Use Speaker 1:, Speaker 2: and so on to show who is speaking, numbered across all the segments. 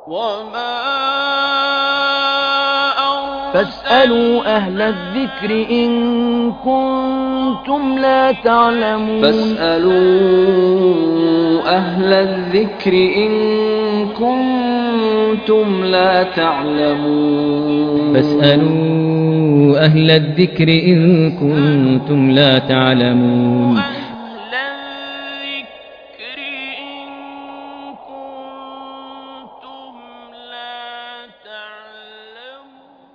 Speaker 1: وما
Speaker 2: فاسألوا أهل الذكر إن كنتم لا تعلمون
Speaker 1: فاسألوا أهل الذكر إن كنتم لا تعلمون
Speaker 3: فاسألوا أهل الذكر إن كنتم لا تعلمون
Speaker 4: أهل الذكر إن كنتم لا تعلمون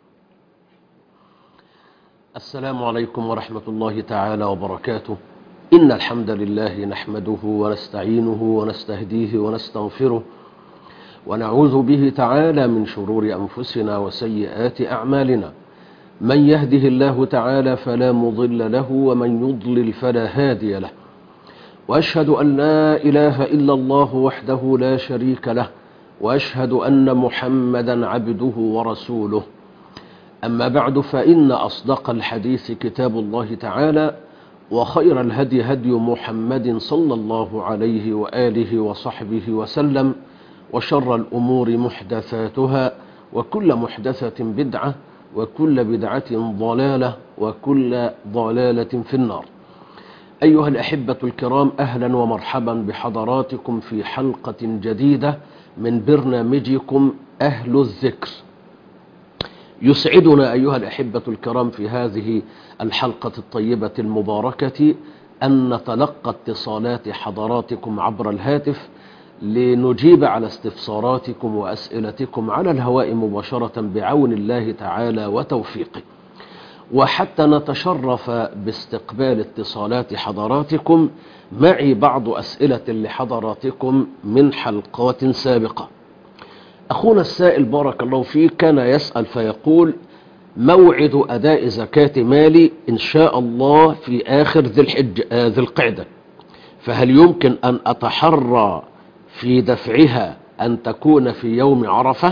Speaker 5: السلام عليكم ورحمة الله تعالى وبركاته إن الحمد لله نحمده ونستعينه ونستهديه ونستغفره ونعوذ به تعالى من شرور أنفسنا وسيئات أعمالنا من يهده الله تعالى فلا مضل له ومن يضلل فلا هادي له وأشهد أن لا إله إلا الله وحده لا شريك له وأشهد أن محمدا عبده ورسوله أما بعد فإن أصدق الحديث كتاب الله تعالى وخير الهدي هدي محمد صلى الله عليه وآله وصحبه وسلم وشر الأمور محدثاتها وكل محدثة بدعة وكل بدعة ضلالة وكل ضلالة في النار أيها الأحبة الكرام أهلا ومرحبا بحضراتكم في حلقة جديدة من برنامجكم أهل الذكر يسعدنا أيها الأحبة الكرام في هذه الحلقة الطيبة المباركة أن نتلقى اتصالات حضراتكم عبر الهاتف لنجيب على استفساراتكم وأسئلتكم على الهواء مباشرة بعون الله تعالى وتوفيقه وحتى نتشرف باستقبال اتصالات حضراتكم معي بعض أسئلة لحضراتكم من حلقات سابقة أخونا السائل بارك الله فيه كان يسأل فيقول موعد أداء زكاة مالي إن شاء الله في آخر ذي, الحج آه ذي القعدة فهل يمكن أن أتحرى في دفعها أن تكون في يوم عرفة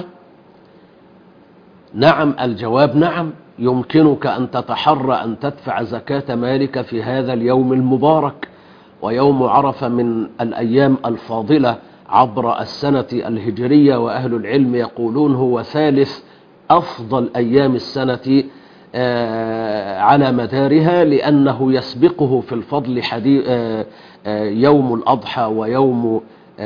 Speaker 5: نعم الجواب نعم يمكنك أن تتحرى أن تدفع زكاة مالك في هذا اليوم المبارك ويوم عرفة من الأيام الفاضلة عبر السنة الهجرية وأهل العلم يقولون هو ثالث أفضل أيام السنة على مدارها لأنه يسبقه في الفضل يوم الأضحى ويوم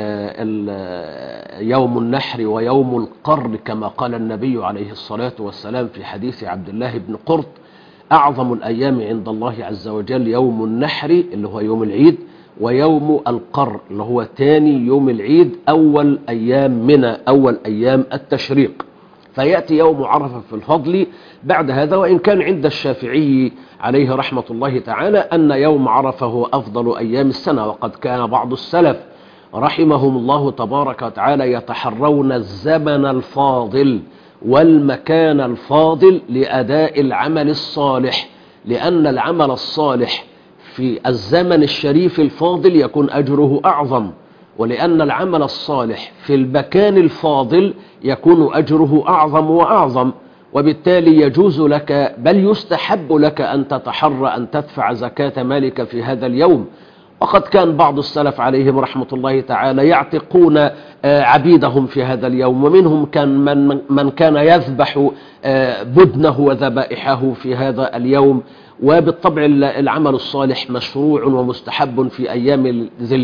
Speaker 5: يوم النحر ويوم القر كما قال النبي عليه الصلاة والسلام في حديث عبد الله بن قرط أعظم الأيام عند الله عز وجل يوم النحر اللي هو يوم العيد ويوم القر اللي هو تاني يوم العيد أول أيام من أول أيام التشريق فيأتي يوم عرفة في الفضل بعد هذا وإن كان عند الشافعي عليه رحمة الله تعالى أن يوم عرفة هو أفضل أيام السنة وقد كان بعض السلف رحمهم الله تبارك وتعالى يتحرون الزمن الفاضل والمكان الفاضل لأداء العمل الصالح لأن العمل الصالح في الزمن الشريف الفاضل يكون أجره أعظم ولأن العمل الصالح في المكان الفاضل يكون أجره أعظم وأعظم وبالتالي يجوز لك بل يستحب لك أن تتحرى أن تدفع زكاة مالك في هذا اليوم وقد كان بعض السلف عليهم رحمة الله تعالى يعتقون عبيدهم في هذا اليوم ومنهم كان من, من كان يذبح بدنه وذبائحه في هذا اليوم وبالطبع العمل الصالح مشروع ومستحب في أيام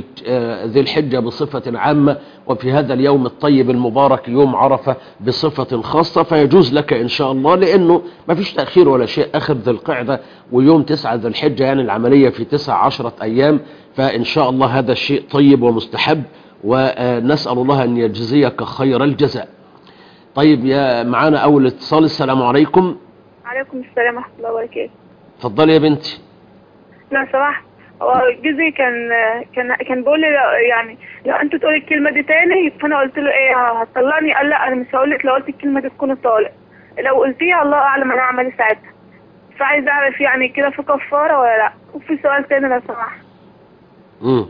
Speaker 5: ذي الحجة بصفة عامة وفي هذا اليوم الطيب المبارك يوم عرفة بصفة خاصة فيجوز لك إن شاء الله لأنه ما فيش تأخير ولا شيء آخر ذي القعدة ويوم تسعة ذي الحجة يعني العملية في تسع عشرة أيام فإن شاء الله هذا الشيء طيب ومستحب ونسأل الله أن يجزيك خير الجزاء طيب يا معانا أول اتصال السلام عليكم
Speaker 6: عليكم السلام ورحمة الله وبركاته
Speaker 5: اتفضلي يا بنتي
Speaker 6: لو سمحت هو جوزي كان كان كان بيقول لي لو- يعني لو انت تقولي الكلمه دي تاني فانا قلت له ايه هتطلقني قال لا انا مش هقول لك لو قلت الكلمه دي تكون طالق لو قلتيها الله اعلم انا اعمل إيه ساعتها فعايز اعرف يعني كده في كفاره ولا لا وفي سؤال تاني لو سمحت
Speaker 5: امم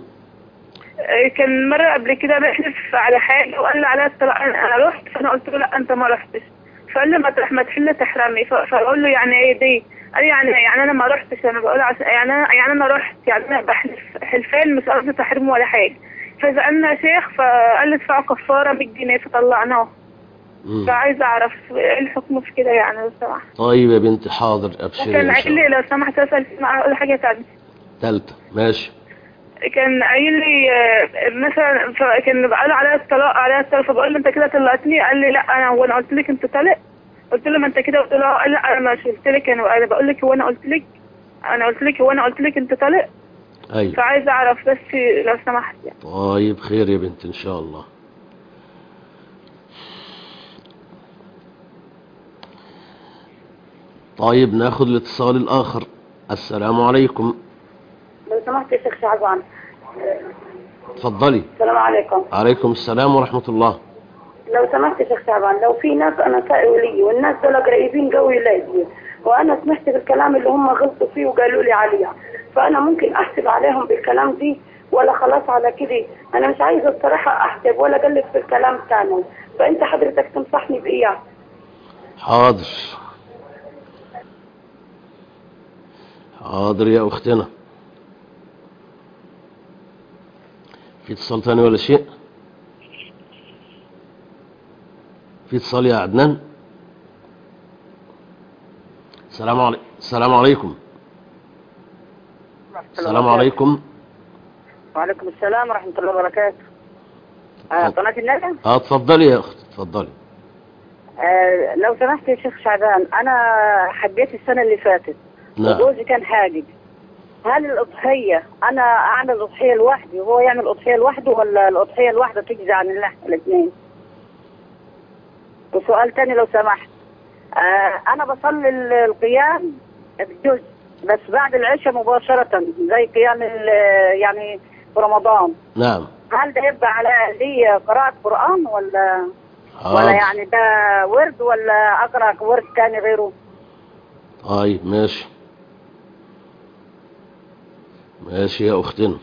Speaker 6: آه، كان مرة قبل كده بيحلف على حاجة وقال لي عليها الطلاق أنا أنا رحت فأنا قلت له لا أنت ما رحتش فقال لي ما تروح ما تحل تحرمي ف- فأقول له يعني إيه دي؟ قال لي يعني يعني أنا ما رحتش أنا بقول عشان يعني أنا يعني أنا رحت يعني أنا بحلف حلفان مش قصدي تحريم ولا حاجة فسألنا شيخ فقال لي ادفعوا كفارة 100 جنيه فطلعناه
Speaker 5: مم.
Speaker 6: فعايزة أعرف إيه الحكم في كده يعني لو سمحت
Speaker 5: طيب يا بنتي حاضر ابشري
Speaker 6: وكان
Speaker 5: ان شاء
Speaker 6: قايل لي
Speaker 5: الله
Speaker 6: لو سمحت أسأل أقول حاجة تانية
Speaker 5: تالتة ماشي
Speaker 6: كان قايل لي آه، مثلا ف- كان قال عليا الطلاق عليا الطلاق فبقول له انت كده طلقتني قال لي لا انا هو انا قلت لك انت طالق قلت له ما انت كده قلت له اه. قال لا انا مش قلت لك انا انا بقول لك هو انا قلت لك انا قلت لك هو انا قلت لك انت طالق
Speaker 5: ايوه
Speaker 6: فعايزه اعرف بس لو سمحت يعني
Speaker 5: طيب خير يا بنت ان شاء الله طيب ناخد الاتصال الاخر السلام عليكم
Speaker 7: لو سمحت يا شيخ شعبان
Speaker 5: اتفضلي
Speaker 7: السلام عليكم
Speaker 5: عليكم السلام ورحمة الله
Speaker 7: لو سمحت يا شيخ شعبان لو في ناس انا سائل لي والناس دول قريبين قوي لي وانا سمعت بالكلام اللي هم غلطوا فيه وقالوا لي عليه فانا ممكن احسب عليهم بالكلام دي ولا خلاص على كده انا مش عايزه الصراحه احسب ولا اقلب في الكلام تاني فانت حضرتك تنصحني بايه
Speaker 5: حاضر حاضر يا اختنا في اتصال تاني ولا شيء في اتصال يا عدنان السلام عليكم السلام عليكم السلام عليكم
Speaker 7: وعليكم السلام ورحمه الله وبركاته آه قناه الندى
Speaker 5: اه اتفضلي يا اخت اتفضلي
Speaker 7: آه لو سمحت يا شيخ شعبان انا حبيت السنه اللي فاتت
Speaker 5: نعم
Speaker 7: وجوزي كان حاجج هل الأضحية أنا أعمل الأضحية لوحدي وهو يعمل الأضحية لوحده ولا الأضحية الواحدة تجزي عن الله الاثنين؟ وسؤال تاني لو سمحت آه أنا بصلي ال- القيام بجزء بس بعد العشاء مباشرة زي قيام ال- يعني في رمضان
Speaker 5: نعم
Speaker 7: هل ده يبقى على لي قراءة قرآن ولا ولا
Speaker 5: حاضر
Speaker 7: يعني ده ورد ولا أقرأ ورد تاني غيره؟
Speaker 5: طيب ماشي ماشي يا أختنا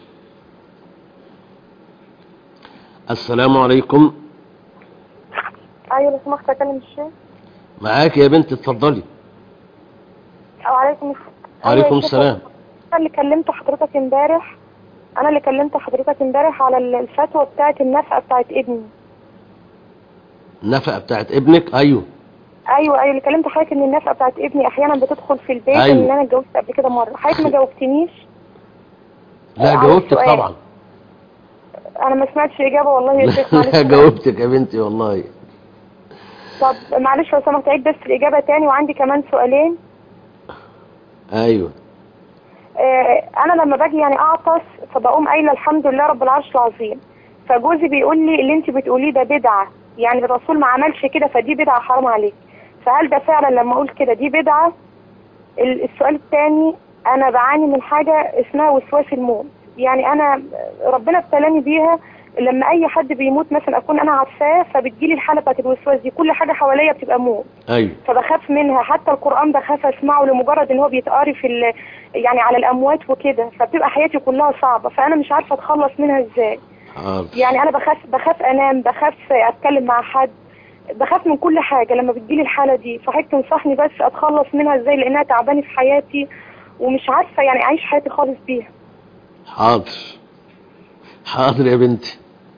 Speaker 5: السلام عليكم
Speaker 8: ايوه لو سمحت اكلم الشيخ
Speaker 5: معاك يا بنت اتفضلي
Speaker 8: او عليكم السلام
Speaker 5: عليكم
Speaker 8: أيوة يا شيخ،
Speaker 5: السلام
Speaker 8: انا اللي كلمت حضرتك امبارح انا اللي كلمت حضرتك امبارح على ال- الفتوى بتاعه النفقه بتاعه ابني
Speaker 5: النفقة بتاعت ابنك أيوه
Speaker 8: ايوه ايوه اللي كلمت حضرتك ان النفقه بتاعه ابني احيانا بتدخل في البيت
Speaker 5: أيوة.
Speaker 8: اللي انا اتجوزت قبل كده مره حضرتك ما جاوبتنيش
Speaker 5: لا
Speaker 8: على
Speaker 5: جاوبتك
Speaker 8: السؤال.
Speaker 5: طبعا
Speaker 8: انا ما سمعتش اجابه والله يا شيخ معلش
Speaker 5: لا جاوبتك يا بنتي والله
Speaker 8: طب معلش لو سمحت عيد بس الاجابه تاني وعندي كمان سؤالين
Speaker 5: أيوه
Speaker 8: آه، انا لما باجي يعني اعطس فبقوم قايله الحمد لله رب العرش العظيم فجوزي بيقول لي اللي انت بتقوليه ده بدعه يعني الرسول ما عملش كده فدي بدعه حرام عليك فهل ده فعلا لما اقول كده دي بدعه ال- السؤال الثاني انا بعاني من حاجه اسمها وسواس الموت يعني انا ربنا ابتلاني بيها لما اي حد بيموت مثلا اكون انا عارفاه فبتجيلي الحاله بتاعت الوسواس دي كل حاجه حواليا بتبقى موت
Speaker 5: أيوه
Speaker 8: فبخاف منها حتى القرآن بخاف اسمعه لمجرد ان هو بيتقاري في ال- يعني على الاموات وكده فبتبقى حياتي كلها صعبة فانا مش عارفة اتخلص منها ازاي
Speaker 5: حاضر
Speaker 8: يعني انا بخاف بخاف انام بخاف اتكلم مع حد بخاف من كل حاجة لما بتجيلي الحالة دي فحضرتك تنصحني بس اتخلص منها ازاي لانها تعباني في حياتي ومش عارفة يعني اعيش حياتي خالص بيها
Speaker 5: حاضر حاضر يا بنتي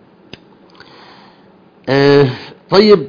Speaker 5: آه طيب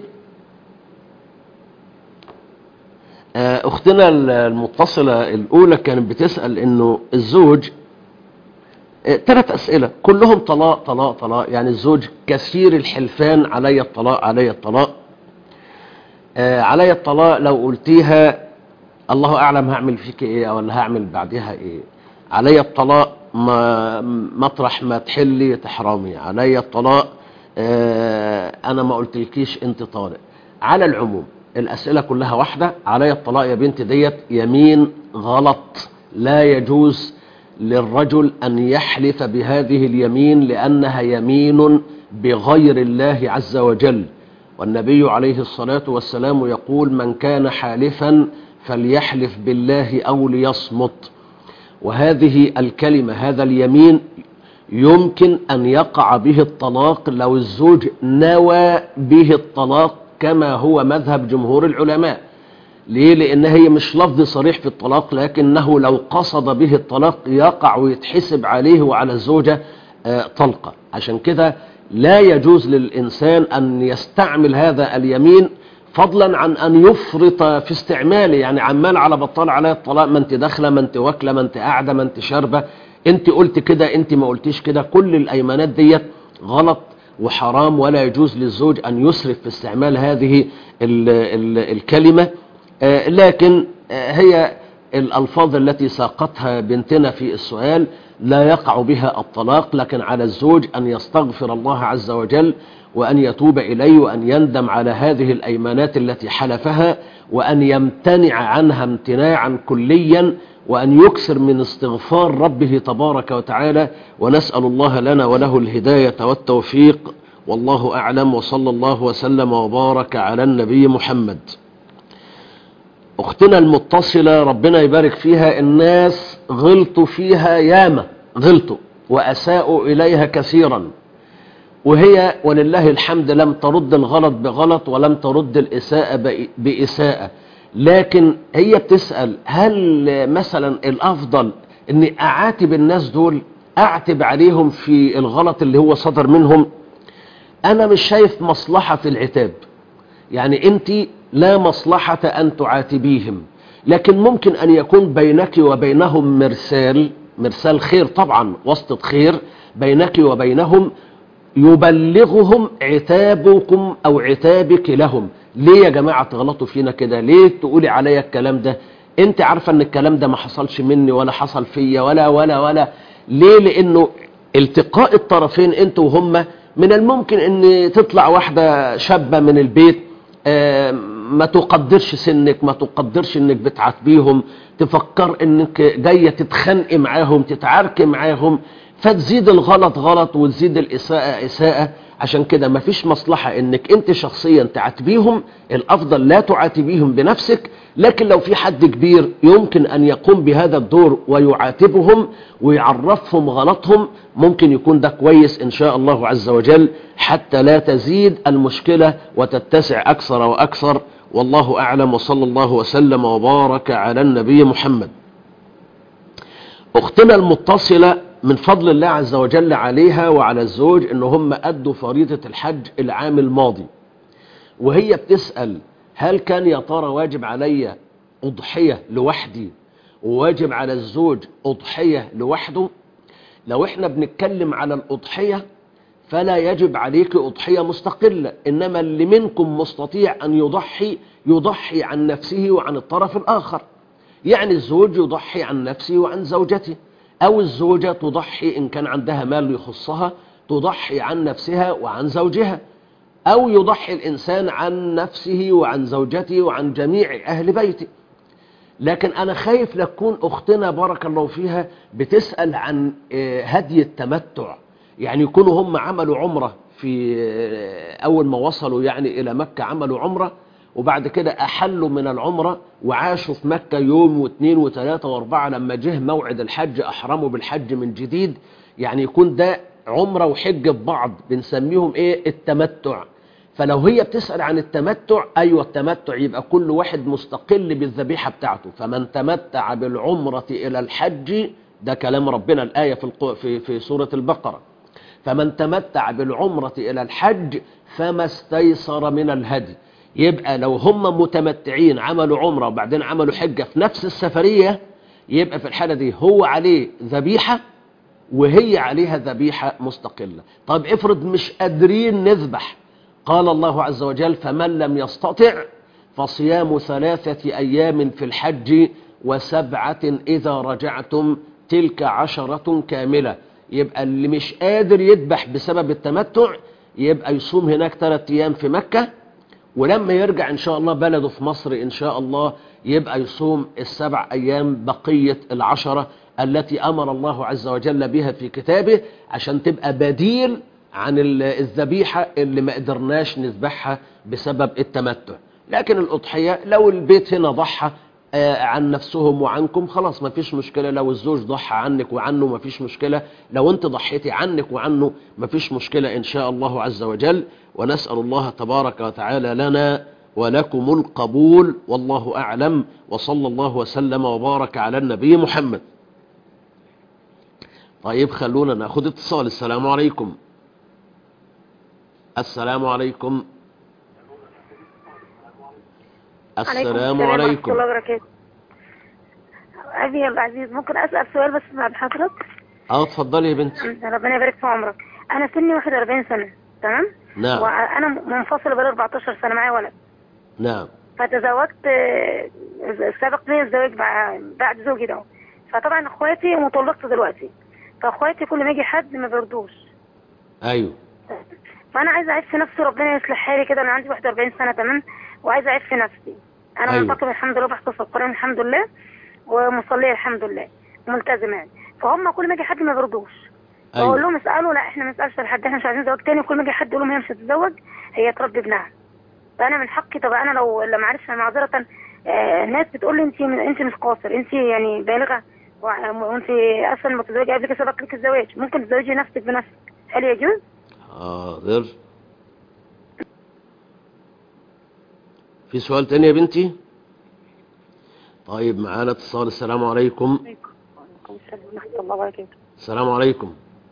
Speaker 5: آه اختنا المتصلة الاولى كانت بتسأل انه الزوج آه ثلاث اسئلة كلهم طلاق طلاق طلاق يعني الزوج كثير الحلفان علي الطلاق علي الطلاق آه علي الطلاق لو قلتيها الله اعلم هعمل فيك ايه ولا هعمل بعدها ايه علي الطلاق ما مطرح ما تحلي تحرمي علي الطلاق آه انا ما قلتلكيش انت طارق على العموم الاسئله كلها واحده علي الطلاق يا بنت ديت يمين غلط لا يجوز للرجل ان يحلف بهذه اليمين لانها يمين بغير الله عز وجل والنبي عليه الصلاه والسلام يقول من كان حالفا فليحلف بالله او ليصمت وهذه الكلمة هذا اليمين يمكن أن يقع به الطلاق لو الزوج نوى به الطلاق كما هو مذهب جمهور العلماء ليه؟ لأن هي مش لفظ صريح في الطلاق لكنه لو قصد به الطلاق يقع ويتحسب عليه وعلى الزوجة آه، طلقة عشان كده لا يجوز للإنسان أن يستعمل هذا اليمين فضلا عن أن يفرط في استعماله يعني عمال على بطال عليا الطلاق ما انت داخلة ما انت واكلة ما انت قاعدة ما انت شاربة انت قلت كده انت ما قلتيش كده كل الأيمانات ديت غلط وحرام ولا يجوز للزوج أن يسرف في استعمال هذه ال ال الكلمة آه، لكن آه، هي الألفاظ التي ساقتها بنتنا في السؤال لا يقع بها الطلاق لكن على الزوج أن يستغفر الله عز وجل وأن يتوب إليه وأن يندم على هذه الأيمانات التي حلفها وأن يمتنع عنها امتناعا كليا وأن يكثر من استغفار ربه تبارك وتعالى ونسأل الله لنا وله الهداية والتوفيق والله أعلم وصلى الله وسلم وبارك على النبي محمد أختنا المتصلة ربنا يبارك فيها الناس غلطوا فيها ياما غلطوا وأساءوا إليها كثيرا وهي ولله الحمد لم ترد الغلط بغلط ولم ترد الإساءة بإ- بإساءة لكن هي بتسأل هل مثلا الأفضل أني أعاتب الناس دول أعتب عليهم في الغلط اللي هو صدر منهم أنا مش شايف مصلحة في العتاب يعني أنت لا مصلحة أن تعاتبيهم لكن ممكن أن يكون بينك وبينهم مرسال مرسال خير طبعا وسط خير بينك وبينهم يبلغهم عتابكم أو عتابك لهم ليه يا جماعة تغلطوا فينا كده ليه تقولي عليا الكلام ده انت عارفة ان الكلام ده ما حصلش مني ولا حصل فيا ولا ولا ولا ليه لانه التقاء الطرفين انت وهم من الممكن ان تطلع واحدة شابة من البيت آه، ما تقدرش سنك ما تقدرش انك بتعاتبيهم تفكر انك جاية تتخانقي معاهم تتعاركي معاهم فتزيد الغلط غلط وتزيد الإساءة إساءة عشان كده مفيش مصلحة انك انت شخصيا تعاتبيهم الافضل لا تعاتبيهم بنفسك لكن لو في حد كبير يمكن ان يقوم بهذا الدور ويعاتبهم ويعرفهم غلطهم ممكن يكون ده كويس ان شاء الله عز وجل حتى لا تزيد المشكلة وتتسع اكثر واكثر والله اعلم وصلى الله وسلم وبارك على النبي محمد اختنا المتصلة من فضل الله عز وجل عليها وعلى الزوج ان هم ادوا فريضة الحج العام الماضي وهي بتسأل هل كان يا ترى واجب علي اضحية لوحدي وواجب على الزوج اضحية لوحده لو احنا بنتكلم على الاضحية فلا يجب عليك اضحية مستقلة انما اللي منكم مستطيع ان يضحي يضحي عن نفسه وعن الطرف الاخر يعني الزوج يضحي عن نفسه وعن زوجته أو الزوجة تضحي إن كان عندها مال يخصها تضحي عن نفسها وعن زوجها أو يضحي الإنسان عن نفسه وعن زوجته وعن جميع أهل بيته لكن أنا خايف لتكون أختنا بارك الله فيها بتسأل عن آه، هدي التمتع يعني يكونوا هم عملوا عمرة في آه، أول ما وصلوا يعني إلى مكة عملوا عمرة وبعد كده أحلوا من العمرة وعاشوا في مكة يوم واثنين وثلاثة واربعة لما جه موعد الحج أحرموا بالحج من جديد يعني يكون ده عمرة وحج في بعض بنسميهم إيه التمتع فلو هي بتسأل عن التمتع أيوة التمتع يبقى كل واحد مستقل بالذبيحة بتاعته فمن تمتع بالعمرة إلى الحج ده كلام ربنا الآية في, القو... في, في سورة البقرة فمن تمتع بالعمرة إلى الحج فما استيسر من الهدي يبقى لو هم متمتعين عملوا عمرة وبعدين عملوا حجة في نفس السفرية يبقى في الحالة دي هو عليه ذبيحة وهي عليها ذبيحة مستقلة طب افرض مش قادرين نذبح قال الله عز وجل فمن لم يستطع فصيام ثلاثة أيام في الحج وسبعة إذا رجعتم تلك عشرة كاملة يبقى اللي مش قادر يذبح بسبب التمتع يبقى يصوم هناك ثلاثة أيام في مكة ولما يرجع إن شاء الله بلده في مصر إن شاء الله يبقى يصوم السبع أيام بقية العشرة التي أمر الله عز وجل بها في كتابه عشان تبقى بديل عن ال- الذبيحة اللي ما قدرناش نذبحها بسبب التمتع لكن الأضحية لو البيت هنا ضحى آه، عن نفسهم وعنكم خلاص ما فيش مشكلة لو الزوج ضحى عنك وعنه ما فيش مشكلة لو انت ضحيتي عنك وعنه ما فيش مشكلة إن شاء الله عز وجل ونسأل الله تبارك وتعالى لنا ولكم القبول والله أعلم وصلى الله وسلم وبارك على النبي محمد طيب خلونا ناخد اتصال السلام عليكم السلام عليكم السلام
Speaker 6: ورحمة
Speaker 5: عليكم
Speaker 6: الله وبركاته أبي يا عزيز ممكن أسأل سؤال بس بعد حضرتك
Speaker 5: اه اتفضلي يا بنتي
Speaker 6: ربنا يبارك في عمرك أنا سني 41 سنة تمام
Speaker 5: نعم
Speaker 6: وأنا منفصلة بقالي 14 سنة معايا ولد
Speaker 5: نعم
Speaker 6: فتزوجت آه، سبق لي الزواج بع- بعد زوجي ده فطبعا اخواتي مطلقت دلوقتي فاخواتي كل ما يجي حد ما بيرضوش
Speaker 5: ايوه
Speaker 6: فانا عايزه اعيش في نفسي ربنا يصلح حالي كده انا عندي 41 سنه تمام وعايزه اعيش في نفسي انا
Speaker 5: أيوة.
Speaker 6: منتقبه الحمد لله بحفظ القران الحمد لله ومصليه الحمد لله ملتزمه يعني فهم كل ما يجي حد ما بيرضوش بقول
Speaker 5: ايوه
Speaker 6: لهم اسالوا لا احنا ما نسالش لحد احنا مش عايزين زواج تاني كل ما يجي حد يقول لهم هي مش هتتزوج هي تربي ابنها فانا من حقي طب انا لو لما عرفت معذره آه، ناس بتقول لي انت انت مش قاصر انت يعني بالغه وع- وانت اصلا متزوجه قبل كده سبق لك الزواج ممكن تزوجي نفسك بنفسك هل يجوز؟
Speaker 5: حاضر في سؤال تاني يا بنتي طيب معانا اتصال السلام عليكم
Speaker 9: ورحمة الله وبركاته
Speaker 5: السلام عليكم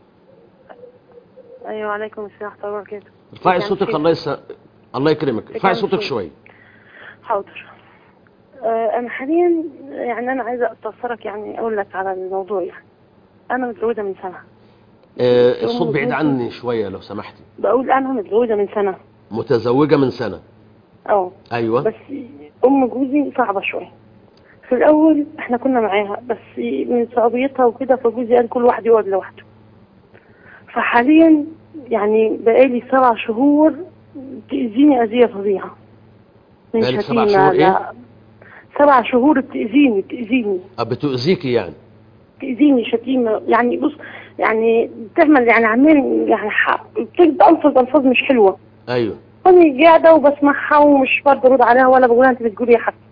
Speaker 9: أيوة عليكم السلام ورحمة الله وبركاته
Speaker 5: ارفعي
Speaker 9: كان
Speaker 5: صوتك
Speaker 9: في-
Speaker 5: الله يس... الله يكرمك ارفعي
Speaker 9: كان
Speaker 5: صوتك
Speaker 9: في-
Speaker 5: شويه
Speaker 9: حاضر آه، أنا حاليا يعني أنا عايزة أستفسرك يعني أقول لك على الموضوع يعني أنا متزوجة من سنة
Speaker 5: آه الصوت بعيد عني شويه لو سمحتي
Speaker 9: بقول أنا متزوجة من سنة
Speaker 5: متزوجه من سنه
Speaker 9: أه
Speaker 5: ايوه
Speaker 9: بس أم جوزي صعبة شوية في الأول إحنا كنا معاها بس من صعوبيتها وكده فجوزي قال كل واحد يقعد لوحده فحاليا يعني بقالي سبع شهور تأذيني أذية فظيعة من
Speaker 5: بقالك سبع
Speaker 9: شتيمة
Speaker 5: شهور إيه؟
Speaker 9: لا سبع شهور بتأذيني بتأذيني
Speaker 5: آه، بتؤذيكي يعني
Speaker 9: تأذيني شتيمة يعني بص يعني بتعمل يعني عمال يعني ح- بتجد ألفاظ ألفاظ مش حلوة
Speaker 5: ايوه
Speaker 9: أنا قاعدة وبسمعها ومش برضه أرد عليها ولا بقولها أنت بتقولي يا حد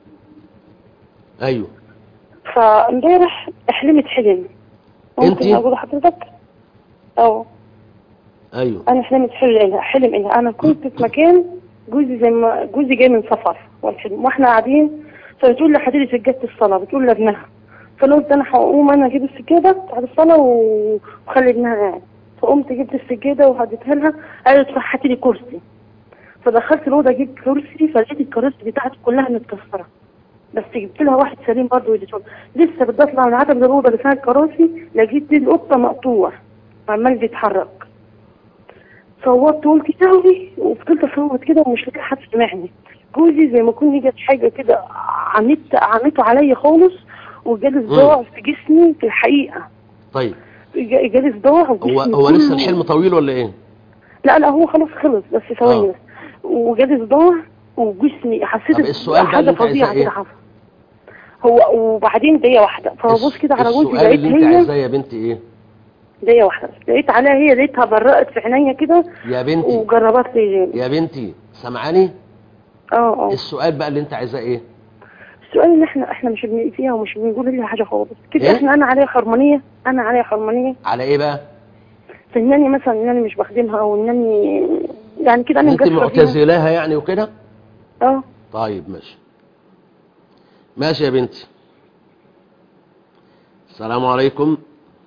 Speaker 5: ايوه
Speaker 9: فامبارح حلمت حلم ممكن
Speaker 5: إنتي؟
Speaker 9: أقول لحضرتك؟ أه
Speaker 5: ايوه
Speaker 9: أنا حلمت حلم حلم إلها أنا كنت في مكان جوزي زي ما جوزي جاي من سفر والحلم واحنا قاعدين فبتقول لي حضرتك سجادة الصلاة بتقول لابنها فانا قلت انا هقوم انا اجيب السجادة بتاعت الصلاة و- وخلي ابنها قاعد فقمت جبت السجادة وهديتها لها قالت روح هاتي لي كرسي فدخلت الأوضة جبت كرسي فلقيت الكراسي بتاعتي كلها متكسرة بس جبت لها واحد سليم برضه وديته لها. لسه بدي اطلع من عتبة الأوضة اللي فيها الكراسي لقيت القطة مقطوع عمال بيتحرك صوتت وقلت قوي وفضلت اصوت كده ومش لاقي حد سمعني جوزي زي ما يكون جت حاجه كده عمت عمته عليا خالص وجالي صداع في جسمي في الحقيقه
Speaker 5: طيب
Speaker 9: جا- جالي صداع
Speaker 5: هو
Speaker 9: وجسمي
Speaker 5: هو لسه
Speaker 9: كله-
Speaker 5: الحلم طويل ولا ايه
Speaker 9: لا لا هو خلاص خلص بس ثواني
Speaker 5: آه.
Speaker 9: بس وجالي صداع وجسمي حسيت
Speaker 5: طب السؤال بقى اللي
Speaker 9: حاجه
Speaker 5: انت عايزاه
Speaker 9: فظيعه
Speaker 5: ايه؟
Speaker 9: كده حصل هو وبعدين دقيقه واحده فببص كده على جوزي
Speaker 5: السؤال
Speaker 9: لقيت
Speaker 5: اللي انت
Speaker 9: هي
Speaker 5: عايزاه يا بنتي ايه
Speaker 9: دقيقه واحده بس. لقيت عليها هي لقيتها برقت في عينيا كده
Speaker 5: يا بنتي
Speaker 9: وجربت لي
Speaker 5: يا بنتي سامعاني
Speaker 9: اه اه
Speaker 5: السؤال بقى اللي انت عايزاه ايه
Speaker 9: السؤال اللي احنا احنا مش بنأذيها ومش بنقول لها حاجه خالص كده
Speaker 5: إيه؟
Speaker 9: احنا انا عليا حرمانيه انا عليا حرمانيه
Speaker 5: على ايه بقى
Speaker 9: في انني مثلا انني مش بخدمها او انني يعني كده انا
Speaker 5: انت
Speaker 9: مقصره فيها.
Speaker 5: معتزلاها يعني وكده
Speaker 9: اه
Speaker 5: طيب ماشي ماشي يا بنتي السلام عليكم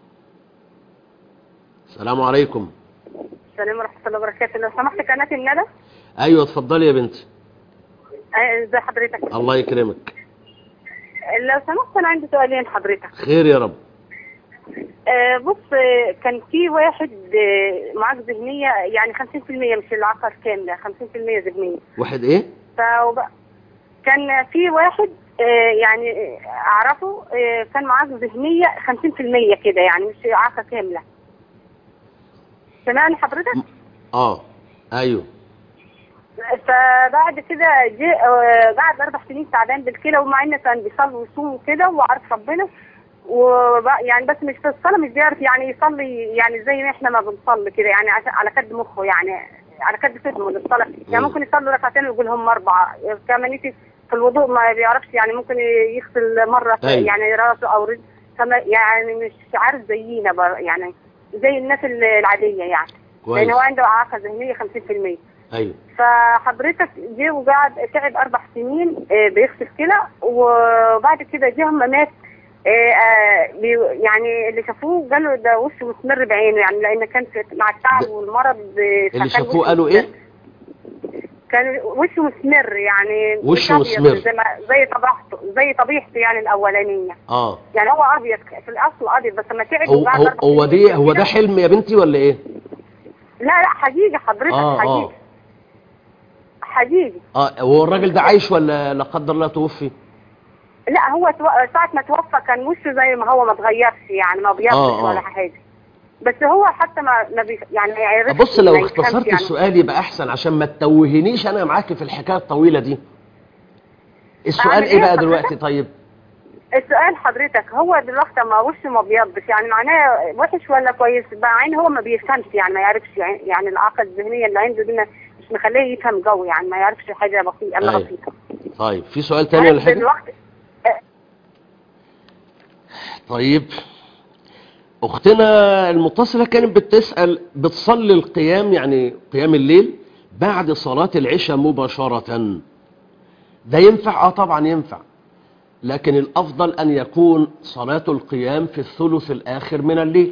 Speaker 5: السلام عليكم
Speaker 6: السلام ورحمة الله وبركاته لو سمحت قناة الندى
Speaker 5: ايوه اتفضلي يا بنتي
Speaker 6: آه، ازي حضرتك
Speaker 5: الله يكرمك
Speaker 6: لو سمحت انا عندي سؤالين حضرتك
Speaker 5: خير يا رب
Speaker 6: آه، بص آه، كان في واحد آه، معاك ذهنية يعني 50% مش العقل كاملة 50% ذهنية
Speaker 5: واحد ايه
Speaker 6: فوب- كان في واحد آه، يعني آه، اعرفه آه، كان معاه ذهنية 50% كده يعني مش اعاقة كاملة سمعني حضرتك
Speaker 5: اه ايوه
Speaker 6: فبعد كده جه آه، بعد اربع سنين تعبان بالكلى ومع انه كان بيصلي ويصوم وكده وعارف ربنا وبقى يعني بس مش في الصلاه مش بيعرف يعني يصلي يعني زي ما احنا ما بنصلي كده يعني عشان- على قد مخه يعني على قد فهمه للصلاه يعني ممكن يصلي ركعتين ويقول هم اربعه كمان يجي في الوضوء ما بيعرفش يعني ممكن يغسل مره في
Speaker 5: أيوة.
Speaker 6: يعني راسه او رجل كما يعني مش عارف زينا بر- يعني زي الناس العاديه يعني
Speaker 5: كويس
Speaker 6: لان هو عنده اعاقه ذهنيه 50%
Speaker 5: ايوه
Speaker 6: فحضرتك جه وقعد تعب اربع سنين آه، بيغسل كلى وبعد كده جه هم مات
Speaker 10: إيه آه بي يعني اللي شافوه قالوا ده وشه مسمر بعينه يعني لان كان في مع التعب والمرض آه،
Speaker 5: اللي
Speaker 10: فكان
Speaker 5: شافوه
Speaker 10: وشه
Speaker 5: قالوا ايه
Speaker 10: كان وشه مسمر يعني مش
Speaker 5: وشه
Speaker 10: أبيض
Speaker 5: مسمر.
Speaker 10: زي ما زي طبيعته زي طبيعته يعني الاولانيه
Speaker 5: اه
Speaker 10: يعني هو ابيض في الاصل ابيض بس لما تعب
Speaker 5: هو
Speaker 10: وبعد
Speaker 5: هو,
Speaker 10: أربع
Speaker 5: هو
Speaker 10: سنين
Speaker 5: دي هو ده حلم يا بنتي ولا ايه
Speaker 10: لا لا حقيقه حضرتك
Speaker 5: اه
Speaker 10: حقيقه
Speaker 5: اه
Speaker 10: حقيقي
Speaker 5: اه هو الراجل ده عايش ولا لا قدر الله توفي
Speaker 10: لا هو تو... ساعة ما توفى كان وشه زي ما هو ما اتغيرش يعني ما بيضش
Speaker 5: آه، آه.
Speaker 10: ولا حاجة بس هو حتى ما ما بي... يعني ما يعرفش
Speaker 5: بص لو
Speaker 10: ما يفهمش
Speaker 5: اختصرت
Speaker 10: يعني.
Speaker 5: السؤال يبقى احسن عشان ما تتوهنيش انا معاكي في الحكايه الطويله دي السؤال
Speaker 10: أعمل
Speaker 5: ايه
Speaker 10: إيه
Speaker 5: بقى
Speaker 10: حضرتك؟
Speaker 5: دلوقتي طيب
Speaker 10: السؤال حضرتك هو دلوقتي ما وشه ما بيضش يعني معناه وحش ولا كويس بعدين هو ما بيفهمش يعني ما يعرفش يعني, يعني الإعاقة الذهنية اللي عنده دي ما- مش مخليه يفهم قوي يعني ما يعرفش حاجة بسيطة إلا
Speaker 5: أيوة.
Speaker 10: بسيطة
Speaker 5: طيب في سؤال تاني ولا
Speaker 10: بس
Speaker 5: حاجه
Speaker 10: دلوقتي
Speaker 5: طيب اختنا المتصله كانت بتسال بتصلي القيام يعني قيام الليل بعد صلاه العشاء مباشره ده ينفع اه طبعا ينفع لكن الافضل ان يكون صلاه القيام في الثلث الاخر من الليل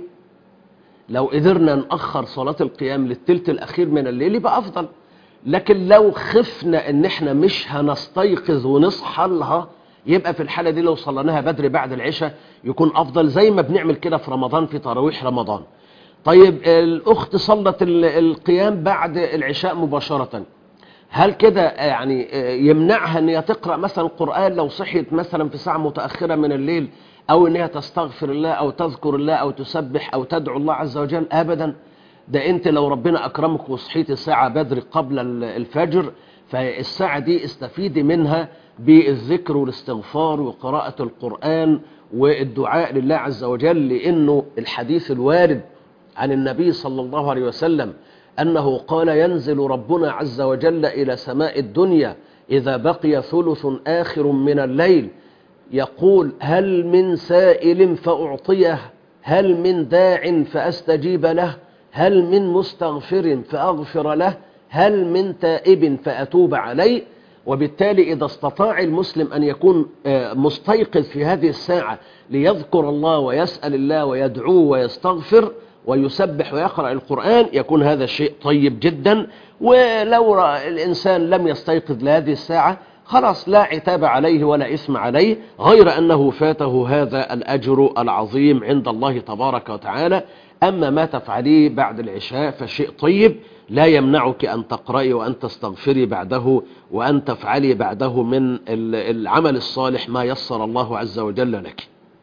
Speaker 5: لو قدرنا نأخر صلاة القيام للتلت الأخير من الليل يبقى أفضل لكن لو خفنا ان احنا مش هنستيقظ ونصحى لها يبقى في الحالة دي لو صليناها بدري بعد العشاء يكون أفضل زي ما بنعمل كده في رمضان في تراويح رمضان طيب الأخت صلت ال- القيام بعد العشاء مباشرة هل كده يعني يمنعها ان هي تقرأ مثلا قرآن لو صحيت مثلا في ساعة متأخرة من الليل او ان هي تستغفر الله او تذكر الله او تسبح او تدعو الله عز وجل ابدا ده انت لو ربنا اكرمك وصحيت الساعة بدري قبل ال- الفجر فالساعة دي استفيدي منها بالذكر والاستغفار وقراءة القرآن والدعاء لله عز وجل لانه الحديث الوارد عن النبي صلى الله عليه وسلم أنه قال ينزل ربنا عز وجل إلى سماء الدنيا إذا بقي ثلث آخر من الليل يقول هل من سائل فأعطيه هل من داع فأستجيب له هل من مستغفر فأغفر له هل من تائب فأتوب عليه وبالتالي إذا استطاع المسلم أن يكون آه، مستيقظ في هذه الساعة ليذكر الله ويسأل الله ويدعوه ويستغفر ويسبح ويقرأ القرآن يكون هذا شيء طيب جدا ولو رأى الإنسان لم يستيقظ لهذه الساعة خلاص لا عتاب عليه ولا إثم عليه غير أنه فاته هذا الأجر العظيم عند الله تبارك وتعالى أما ما تفعليه بعد العشاء فشيء طيب لا يمنعك أن تقرأي وأن تستغفري بعده وأن تفعلي بعده من ال- العمل الصالح ما يسر الله عز وجل لك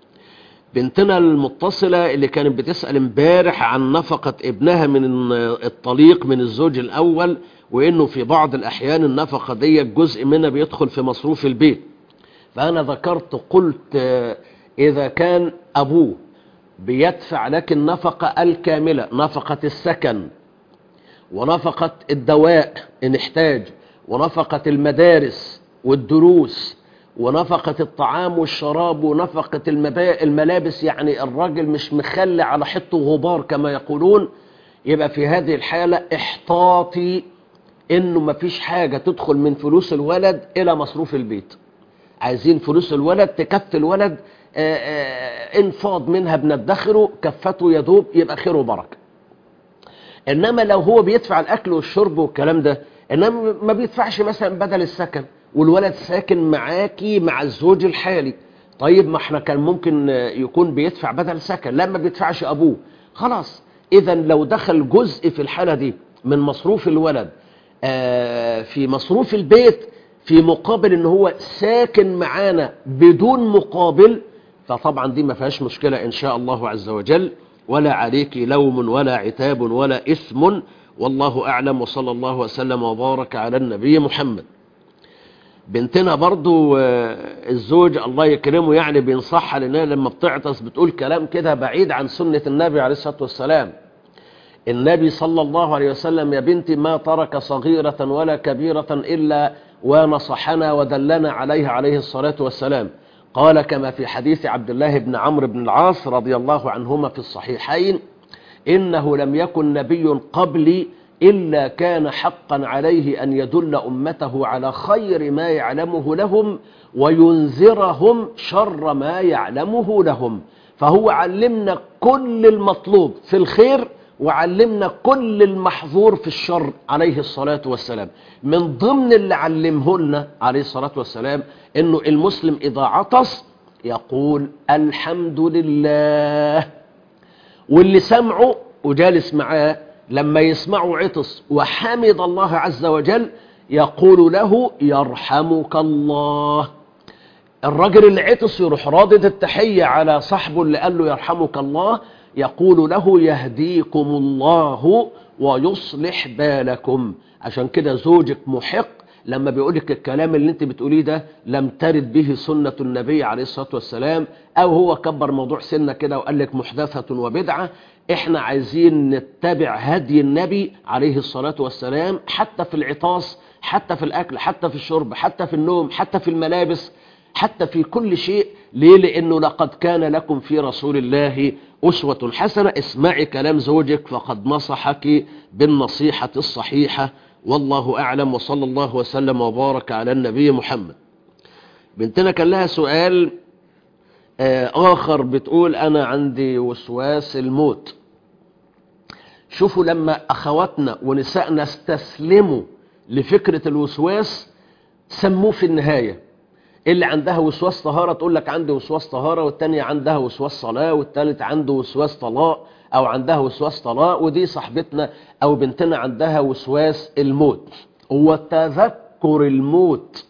Speaker 5: بنتنا المتصلة اللي كانت بتسأل امبارح عن نفقة ابنها من الطليق من الزوج الأول وإنه في بعض الأحيان النفقة دي جزء منها بيدخل في مصروف البيت فأنا ذكرت قلت آه، إذا كان أبوه بيدفع لك النفقة الكاملة نفقة السكن ونفقة الدواء إن احتاج ونفقة المدارس والدروس ونفقة الطعام والشراب ونفقة المبا... الملابس يعني الراجل مش مخلي على حته غبار كما يقولون يبقى في هذه الحالة احتاطي انه مفيش حاجة تدخل من فلوس الولد الى مصروف البيت عايزين فلوس الولد تكفي الولد آه، آه، انفاض منها بندخره كفته يدوب يبقى خير وبركه انما لو هو بيدفع الاكل والشرب والكلام ده انما ما بيدفعش مثلا بدل السكن والولد ساكن معاكي مع الزوج الحالي طيب ما احنا كان ممكن آه، يكون بيدفع بدل سكن لا ما بيدفعش ابوه خلاص اذا لو دخل جزء في الحالة دي من مصروف الولد آه، في مصروف البيت في مقابل ان هو ساكن معانا بدون مقابل فطبعا دي ما فيهاش مشكلة ان شاء الله عز وجل ولا عليك لوم ولا عتاب ولا إثم والله أعلم وصلى الله وسلم وبارك على النبي محمد بنتنا برضو آه، الزوج الله يكرمه يعني بينصحها لانها لما بتعطس بتقول كلام كده بعيد عن سنة النبي عليه الصلاة والسلام النبي صلى الله عليه وسلم يا بنتي ما ترك صغيرة ولا كبيرة إلا ونصحنا ودلنا عليها عليه الصلاة والسلام قال كما في حديث عبد الله بن عمرو بن العاص رضي الله عنهما في الصحيحين إنه لم يكن نبي قبلي إلا كان حقا عليه أن يدل أمته على خير ما يعلمه لهم وينذرهم شر ما يعلمه لهم فهو علمنا كل المطلوب في الخير وعلمنا كل المحظور في الشر عليه الصلاة والسلام من ضمن اللي علمه لنا عليه الصلاة والسلام انه المسلم اذا عطس يقول الحمد لله واللي سمعه وجالس معاه لما يسمعه عطس وحمد الله عز وجل يقول له يرحمك الله الراجل اللي عطس يروح رادد التحية على صاحبه اللي قال له يرحمك الله يقول له يهديكم الله ويصلح بالكم عشان كده زوجك محق لما بيقولك الكلام اللي انت بتقوليه ده لم ترد به سنة النبي عليه الصلاة والسلام او هو كبر موضوع سنة كده وقال لك محدثة وبدعة احنا عايزين نتبع هدي النبي عليه الصلاة والسلام حتى في العطاس حتى في الاكل حتى في الشرب حتى في النوم حتى في الملابس حتى في كل شيء ليه لانه لقد كان لكم في رسول الله أسوة حسنة اسمعي كلام زوجك فقد نصحك بالنصيحة الصحيحة والله أعلم وصلى الله وسلم وبارك على النبي محمد بنتنا كان لها سؤال آخر بتقول أنا عندي وسواس الموت شوفوا لما أخواتنا ونسائنا استسلموا لفكرة الوسواس سموه في النهاية اللي عندها وسواس طهارة تقول لك عندي وسواس طهارة والتانية عندها وسواس صلاة والتالت عنده وسواس طلاق أو عندها وسواس طلاق ودي صاحبتنا أو بنتنا عندها وسواس الموت هو تذكر الموت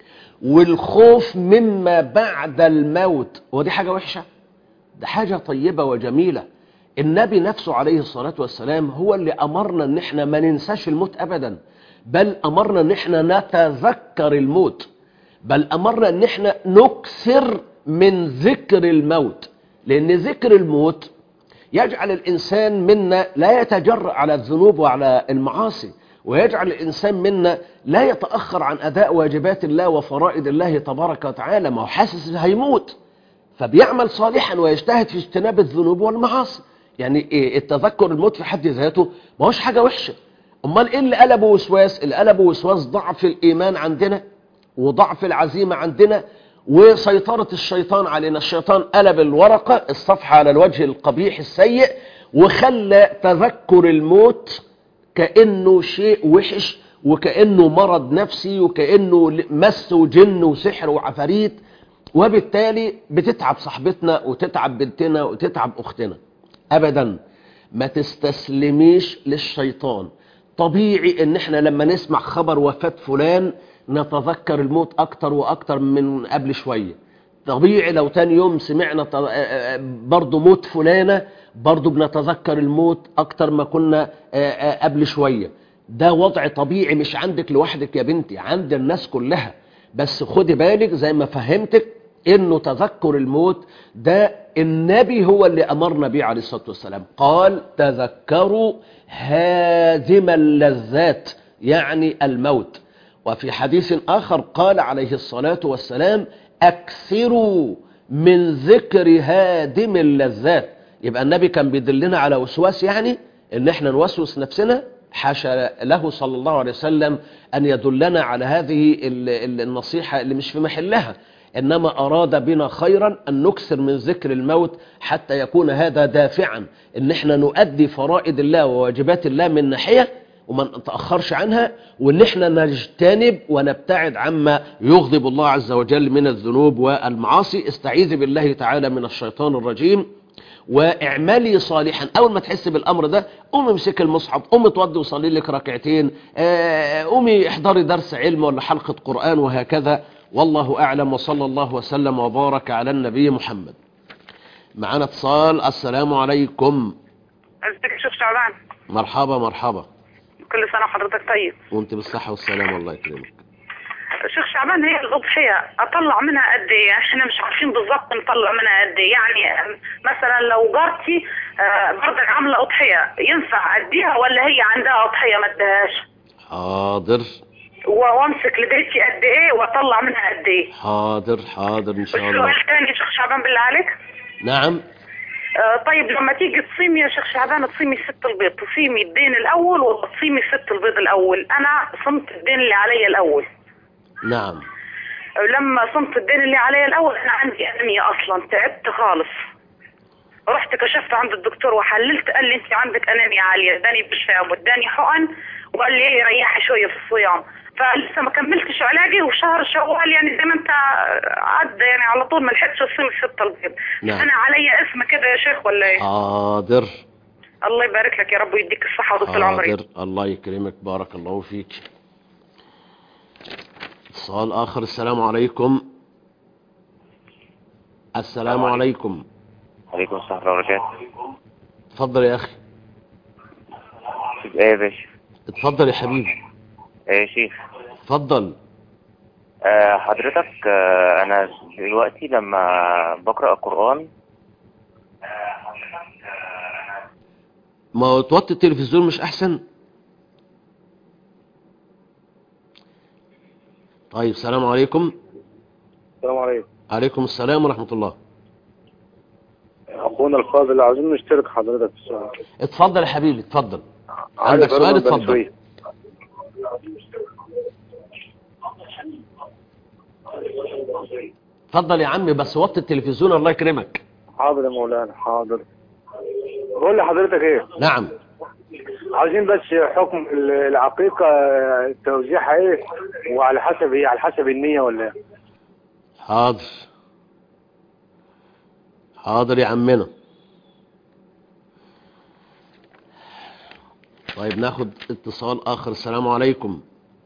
Speaker 5: والخوف مما بعد الموت ودي حاجة وحشة ده حاجة طيبة وجميلة النبي نفسه عليه الصلاة والسلام هو اللي أمرنا ان احنا ما ننساش الموت أبدا بل أمرنا ان احنا نتذكر الموت بل أمرنا ان احنا نكثر من ذكر الموت لأن ذكر الموت يجعل الإنسان منا لا يتجرأ على الذنوب وعلى المعاصي ويجعل الإنسان منا لا يتأخر عن أداء واجبات الله وفرائض الله تبارك وتعالى ما هو حاسس هيموت فبيعمل صالحا ويجتهد في اجتناب الذنوب والمعاصي يعني إيه التذكر الموت في حد ذاته ما هوش حاجة وحشة أمال إيه اللي قلبه وسواس اللي قلبه وسواس ضعف الإيمان عندنا وضعف العزيمة عندنا وسيطرة الشيطان علينا الشيطان قلب الورقة الصفحة على الوجه القبيح السيء وخلى تذكر الموت كأنه شيء وحش وكأنه مرض نفسي وكأنه مس وجن وسحر وعفاريت وبالتالي بتتعب صاحبتنا وتتعب بنتنا وتتعب أختنا أبدا ما تستسلميش للشيطان طبيعي ان احنا لما نسمع خبر وفاة فلان نتذكر الموت اكتر واكتر من قبل شوية طبيعي لو تاني يوم سمعنا برضو موت فلانة برضو بنتذكر الموت اكتر ما كنا قبل شوية ده وضع طبيعي مش عندك لوحدك يا بنتي عند الناس كلها بس خدي بالك زي ما فهمتك انه تذكر الموت ده النبي هو اللي امرنا بيه عليه الصلاة والسلام قال تذكروا هادم اللذات يعني الموت وفي حديث آخر قال عليه الصلاة والسلام أكثروا من ذكر هادم اللذات يبقى النبي كان بيدلنا على وسواس يعني ان احنا نوسوس نفسنا حاشا له صلى الله عليه وسلم أن يدلنا على هذه النصيحة اللي مش في محلها إنما أراد بنا خيرا أن نكثر من ذكر الموت حتى يكون هذا دافعا إن احنا نؤدي فرائض الله وواجبات الله من ناحية وما نتأخرش عنها وإن احنا نجتنب ونبتعد عما يغضب الله عز وجل من الذنوب والمعاصي استعيذ بالله تعالى من الشيطان الرجيم واعملي صالحا اول ما تحس بالامر ده قومي امسكي المصحف قومي اتوضي وصلي لك ركعتين قومي احضري درس علم ولا حلقه قران وهكذا والله اعلم وصلى الله وسلم وبارك على النبي محمد معانا اتصال السلام عليكم
Speaker 11: ازيك يا شيخ شعبان
Speaker 5: مرحبا مرحبا
Speaker 11: كل سنه وحضرتك طيب
Speaker 5: وانت بالصحه والسلامه الله يكرمك
Speaker 11: شيخ شعبان هي الأضحية أطلع منها قد إيه؟ إحنا مش عارفين بالظبط نطلع منها قد إيه، يعني مثلا لو جارتي برضك عاملة أضحية ينفع أديها ولا هي عندها أضحية ما أديهاش؟
Speaker 5: حاضر
Speaker 11: وامسك لبيتي قد إيه وأطلع منها قد إيه؟
Speaker 5: حاضر حاضر إن شاء الله
Speaker 11: والسؤال تاني يا شيخ شعبان بالله عليك؟
Speaker 5: نعم
Speaker 11: آه، طيب لما تيجي تصيمي يا شيخ شعبان تصيمي ست البيض تصيمي الدين الاول ولا تصيمي ست البيض الاول انا صمت الدين اللي علي الاول
Speaker 5: نعم
Speaker 11: لما صمت الدين اللي علي الاول انا عندي انيميا اصلا تعبت خالص رحت كشفت عند الدكتور وحللت قال لي انت عندك انيميا عاليه اداني برشام واداني حقن وقال لي ايه ريحي شويه في الصيام فلسه ما كملتش علاجي وشهر شوال يعني زي ما انت عدى يعني على طول ما لحقتش اصيم الست البيض
Speaker 5: نعم.
Speaker 11: انا علي اسم كده يا شيخ ولا ايه
Speaker 5: حاضر
Speaker 11: الله يبارك لك يا رب ويديك الصحه وطول العمر
Speaker 5: حاضر الله يكرمك بارك الله فيك اتصال آخر السلام عليكم السلام عليكم
Speaker 12: عليكم السلام ورحمة الله وبركاته
Speaker 5: اتفضل يا أخي
Speaker 12: ايه يا باشا
Speaker 5: اتفضل يا حبيبي
Speaker 12: ايه يا شيخ
Speaker 5: اتفضل
Speaker 12: آه حضرتك آه انا دلوقتي لما بقرأ القرآن
Speaker 5: ما هو توطي التلفزيون مش أحسن طيب السلام عليكم
Speaker 13: السلام عليكم
Speaker 5: عليكم السلام ورحمة الله
Speaker 13: اخونا الفاضل عايزين نشترك حضرتك في السؤال
Speaker 5: اتفضل يا حبيبي اتفضل
Speaker 13: علي
Speaker 5: عندك
Speaker 13: فرمان
Speaker 5: سؤال
Speaker 13: بني
Speaker 5: اتفضل
Speaker 13: سويف.
Speaker 5: اتفضل يا عمي بس وطي التلفزيون الله يكرمك
Speaker 13: حاضر يا مولانا حاضر بقول لحضرتك ايه
Speaker 5: نعم
Speaker 13: عايزين بس حكم ال- العقيقة توزيعها ايه وعلى حسب ايه على حسب النية ولا ايه
Speaker 5: حاضر حاضر يا عمنا طيب ناخد اتصال اخر السلام عليكم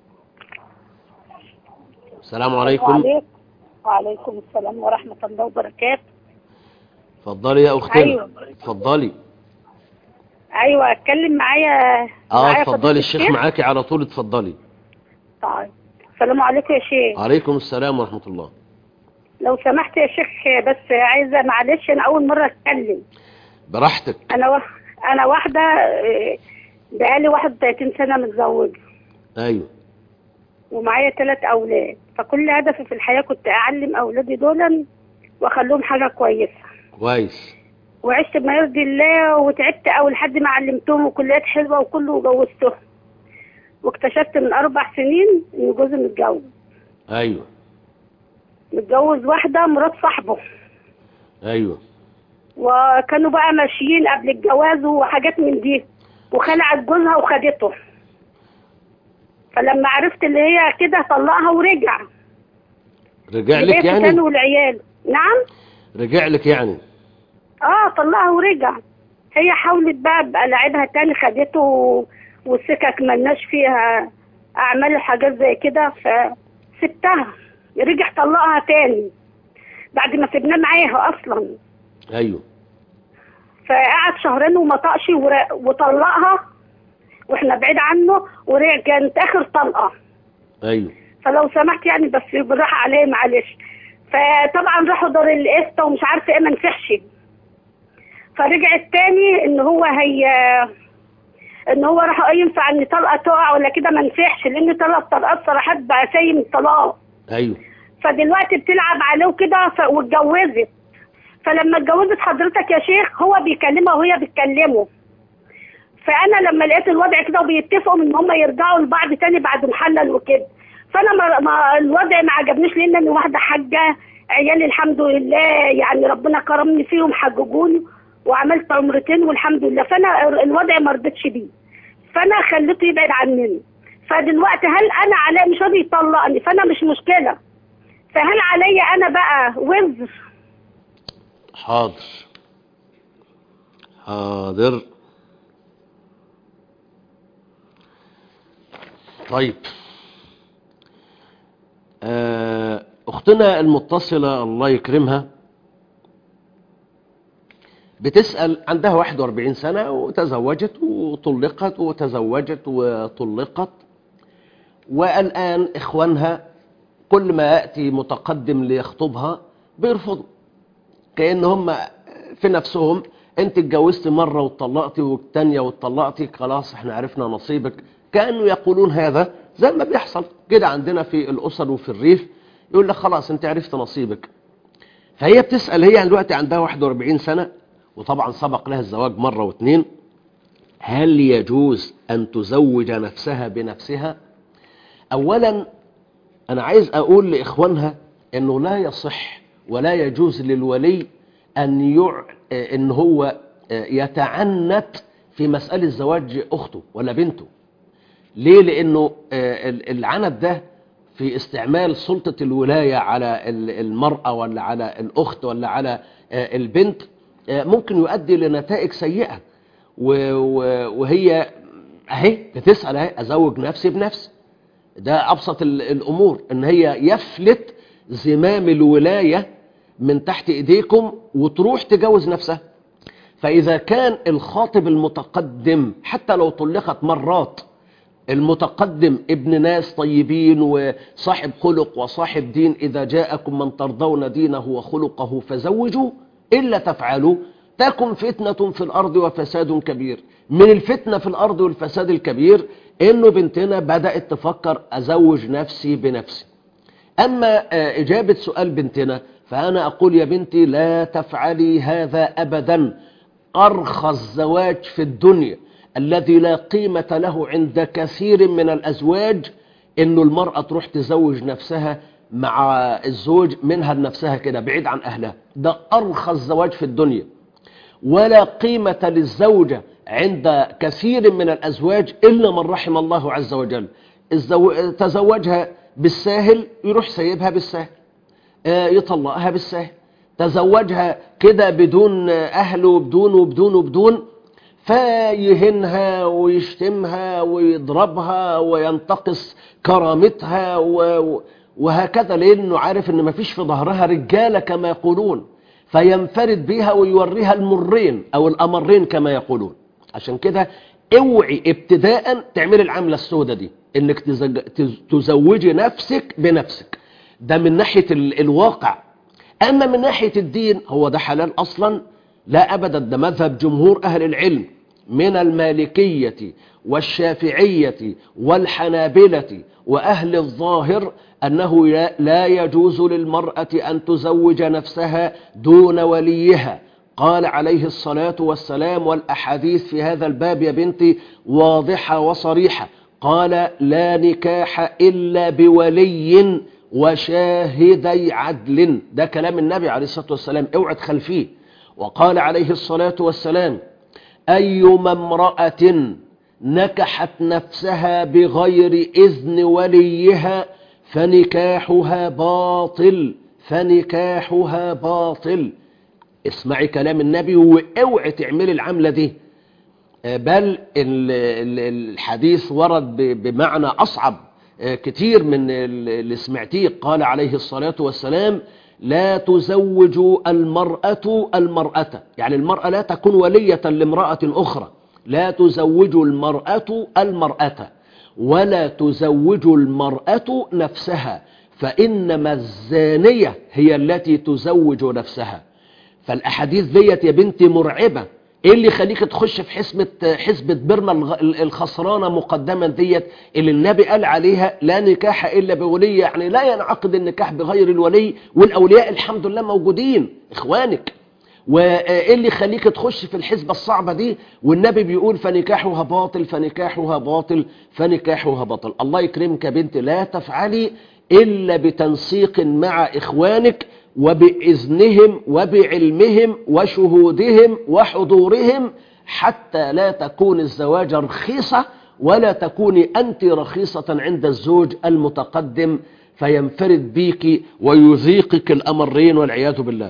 Speaker 5: السلام عليكم
Speaker 14: وعليكم وعليكم السلام ورحمة الله وبركاته
Speaker 5: اتفضلي يا اختنا
Speaker 14: أيوة.
Speaker 5: اتفضلي
Speaker 14: أيوة أتكلم معايا
Speaker 5: اه
Speaker 14: معايا
Speaker 5: اتفضلي
Speaker 14: فضيلة
Speaker 5: الشيخ معاكي على طول اتفضلي
Speaker 14: طيب السلام عليكم يا شيخ
Speaker 5: عليكم السلام ورحمة الله
Speaker 14: لو سمحت يا شيخ بس عايزة معلش أنا أول مرة أتكلم
Speaker 5: براحتك
Speaker 14: أنا و... أنا واحدة آه، بقالي 31 سنة متزوجة
Speaker 5: ايوه
Speaker 14: ومعايا ثلاث أولاد فكل هدفي في الحياة كنت أعلم أولادي دولا وأخليهم حاجة كويسة
Speaker 5: كويس
Speaker 14: وعشت بما يرضي الله وتعبت أوي لحد ما علمتهم وكليات حلوة وكله وجوزتهم واكتشفت من أربع سنين إن جوزي متجوز
Speaker 5: ايوه
Speaker 14: متجوز واحدة مرات صاحبه
Speaker 5: ايوه
Speaker 14: وكانوا بقى ماشيين قبل الجواز وحاجات من دي وخلعت جوزها وخدته فلما عرفت اللي هي كده طلقها ورجع
Speaker 5: رجع لك
Speaker 14: لبيته تاني
Speaker 5: يعني
Speaker 14: والعيال نعم
Speaker 5: رجع لك يعني
Speaker 14: اه طلقها ورجع هي حاولت بقى بقى لعبها تاني خدته و- والسكك ملناش فيها اعمال وحاجات زي كده فسبتها رجع طلقها تاني بعد ما سيبناه معاها اصلا
Speaker 5: ايوه
Speaker 14: فقعد شهرين وما طقش ور- وطلقها واحنا بعيد عنه ورجع كانت اخر طلقه
Speaker 5: ايوه
Speaker 14: فلو سمحت يعني بس بالراحه عليه معلش فطبعا راحوا دار القسطه ومش عارفه ايه ما نفعش فرجع التاني ان هو هي ان هو راح ينفع ان طلقه تقع ولا كده ما نفعش لان ثلاث طلقات صراحات بقى سايم الطلاق
Speaker 5: ايوه
Speaker 14: فدلوقتي بتلعب عليه وكده ف- واتجوزت فلما اتجوزت حضرتك يا شيخ هو بيكلمها وهي بتكلمه فانا لما لقيت الوضع كده وبيتفقوا ان هم يرجعوا لبعض تاني بعد محلل وكده فانا ما, ما الوضع ما عجبنيش لان انا واحده حاجه عيالي الحمد لله يعني ربنا كرمني فيهم حججوني وعملت عمرتين والحمد لله فانا الوضع ما رضيتش بيه فانا خليته يبعد عني فدلوقتي هل انا علي مش راضي يطلقني فانا مش مشكله فهل عليا انا بقى وزر
Speaker 5: حاضر حاضر طيب آه، اختنا المتصلة الله يكرمها بتسأل عندها 41 سنة وتزوجت وطلقت وتزوجت وطلقت والآن إخوانها كل ما يأتي متقدم ليخطبها بيرفضوا كأن هم في نفسهم انت اتجوزت مرة واتطلقتي والتانية واتطلقتي خلاص احنا عرفنا نصيبك كأنه يقولون هذا زي ما بيحصل كده عندنا في الأسر وفي الريف يقول لك خلاص انت عرفت نصيبك فهي بتسأل هي دلوقتي عندها 41 سنة وطبعا سبق لها الزواج مرة واثنين هل يجوز أن تزوج نفسها بنفسها أولا أنا عايز أقول لإخوانها أنه لا يصح ولا يجوز للولي أن, يع... إن هو يتعنت في مسألة زواج أخته ولا بنته ليه لأنه العنت ده في استعمال سلطة الولاية على المرأة ولا على الأخت ولا على البنت ممكن يؤدي لنتائج سيئة وهي اهي بتسأل اهي أزوج نفسي بنفسي ده أبسط الأمور إن هي يفلت زمام الولاية من تحت إيديكم وتروح تجوز نفسها فإذا كان الخاطب المتقدم حتى لو طلقت مرات المتقدم ابن ناس طيبين وصاحب خلق وصاحب دين إذا جاءكم من ترضون دينه وخلقه فزوجوا إلا تفعلوا تكن فتنة في الأرض وفساد كبير من الفتنة في الأرض والفساد الكبير إنه بنتنا بدأت تفكر أزوج نفسي بنفسي أما إجابة سؤال بنتنا فأنا أقول يا بنتي لا تفعلي هذا أبدا أرخص زواج في الدنيا الذي لا قيمة له عند كثير من الأزواج إنه المرأة تروح تزوج نفسها مع الزوج منها لنفسها كده بعيد عن أهلها ده أرخص زواج في الدنيا ولا قيمة للزوجة عند كثير من الأزواج إلا من رحم الله عز وجل الزو... تزوجها بالساهل يروح سيبها بالساهل آه يطلقها بالساهل تزوجها كده بدون أهل وبدون وبدون وبدون فيهنها ويشتمها ويضربها وينتقص كرامتها و... وهكذا لأنه عارف أن مفيش في ظهرها رجالة كما يقولون فينفرد بها ويوريها المرين أو الأمرين كما يقولون عشان كده اوعي ابتداء تعمل العملة السوداء دي انك تزج... تزوجي نفسك بنفسك ده من ناحية ال... الواقع اما من ناحية الدين هو ده حلال اصلا لا ابدا ده مذهب جمهور اهل العلم من المالكية والشافعية والحنابلة واهل الظاهر أنه لا يجوز للمرأة أن تزوج نفسها دون وليها قال عليه الصلاة والسلام والأحاديث في هذا الباب يا بنتي واضحة وصريحة قال لا نكاح إلا بولي وشاهدي عدل ده كلام النبي عليه الصلاة والسلام اوعى تخلفيه وقال عليه الصلاة والسلام أيما امرأة نكحت نفسها بغير إذن وليها فنكاحها باطل فنكاحها باطل اسمعي كلام النبي واوعي تعملي العملة دي بل الحديث ورد بمعنى أصعب كتير من اللي سمعتيه قال عليه الصلاة والسلام لا تزوج المرأة المرأة يعني المرأة لا تكون ولية لامرأة أخرى لا تزوج المرأة المرأة ولا تزوج المرأة نفسها فإنما الزانية هي التي تزوج نفسها فالأحاديث ديت يا بنتي مرعبة ايه اللي يخليك تخش في حسبة حسبة برما الخسرانة مقدما ديت اللي النبي قال عليها لا نكاح الا بولي يعني لا ينعقد النكاح بغير الولي والاولياء الحمد لله موجودين اخوانك وايه اللي يخليك تخش في الحسبة الصعبة دي والنبي بيقول فنكاحها باطل فنكاحها باطل فنكاحها باطل الله يكرمك يا بنت لا تفعلي إلا بتنسيق مع إخوانك وبإذنهم وبعلمهم وشهودهم وحضورهم حتى لا تكون الزواج رخيصة ولا تكوني أنت رخيصة عند الزوج المتقدم فينفرد بيك ويذيقك الأمرين والعياذ بالله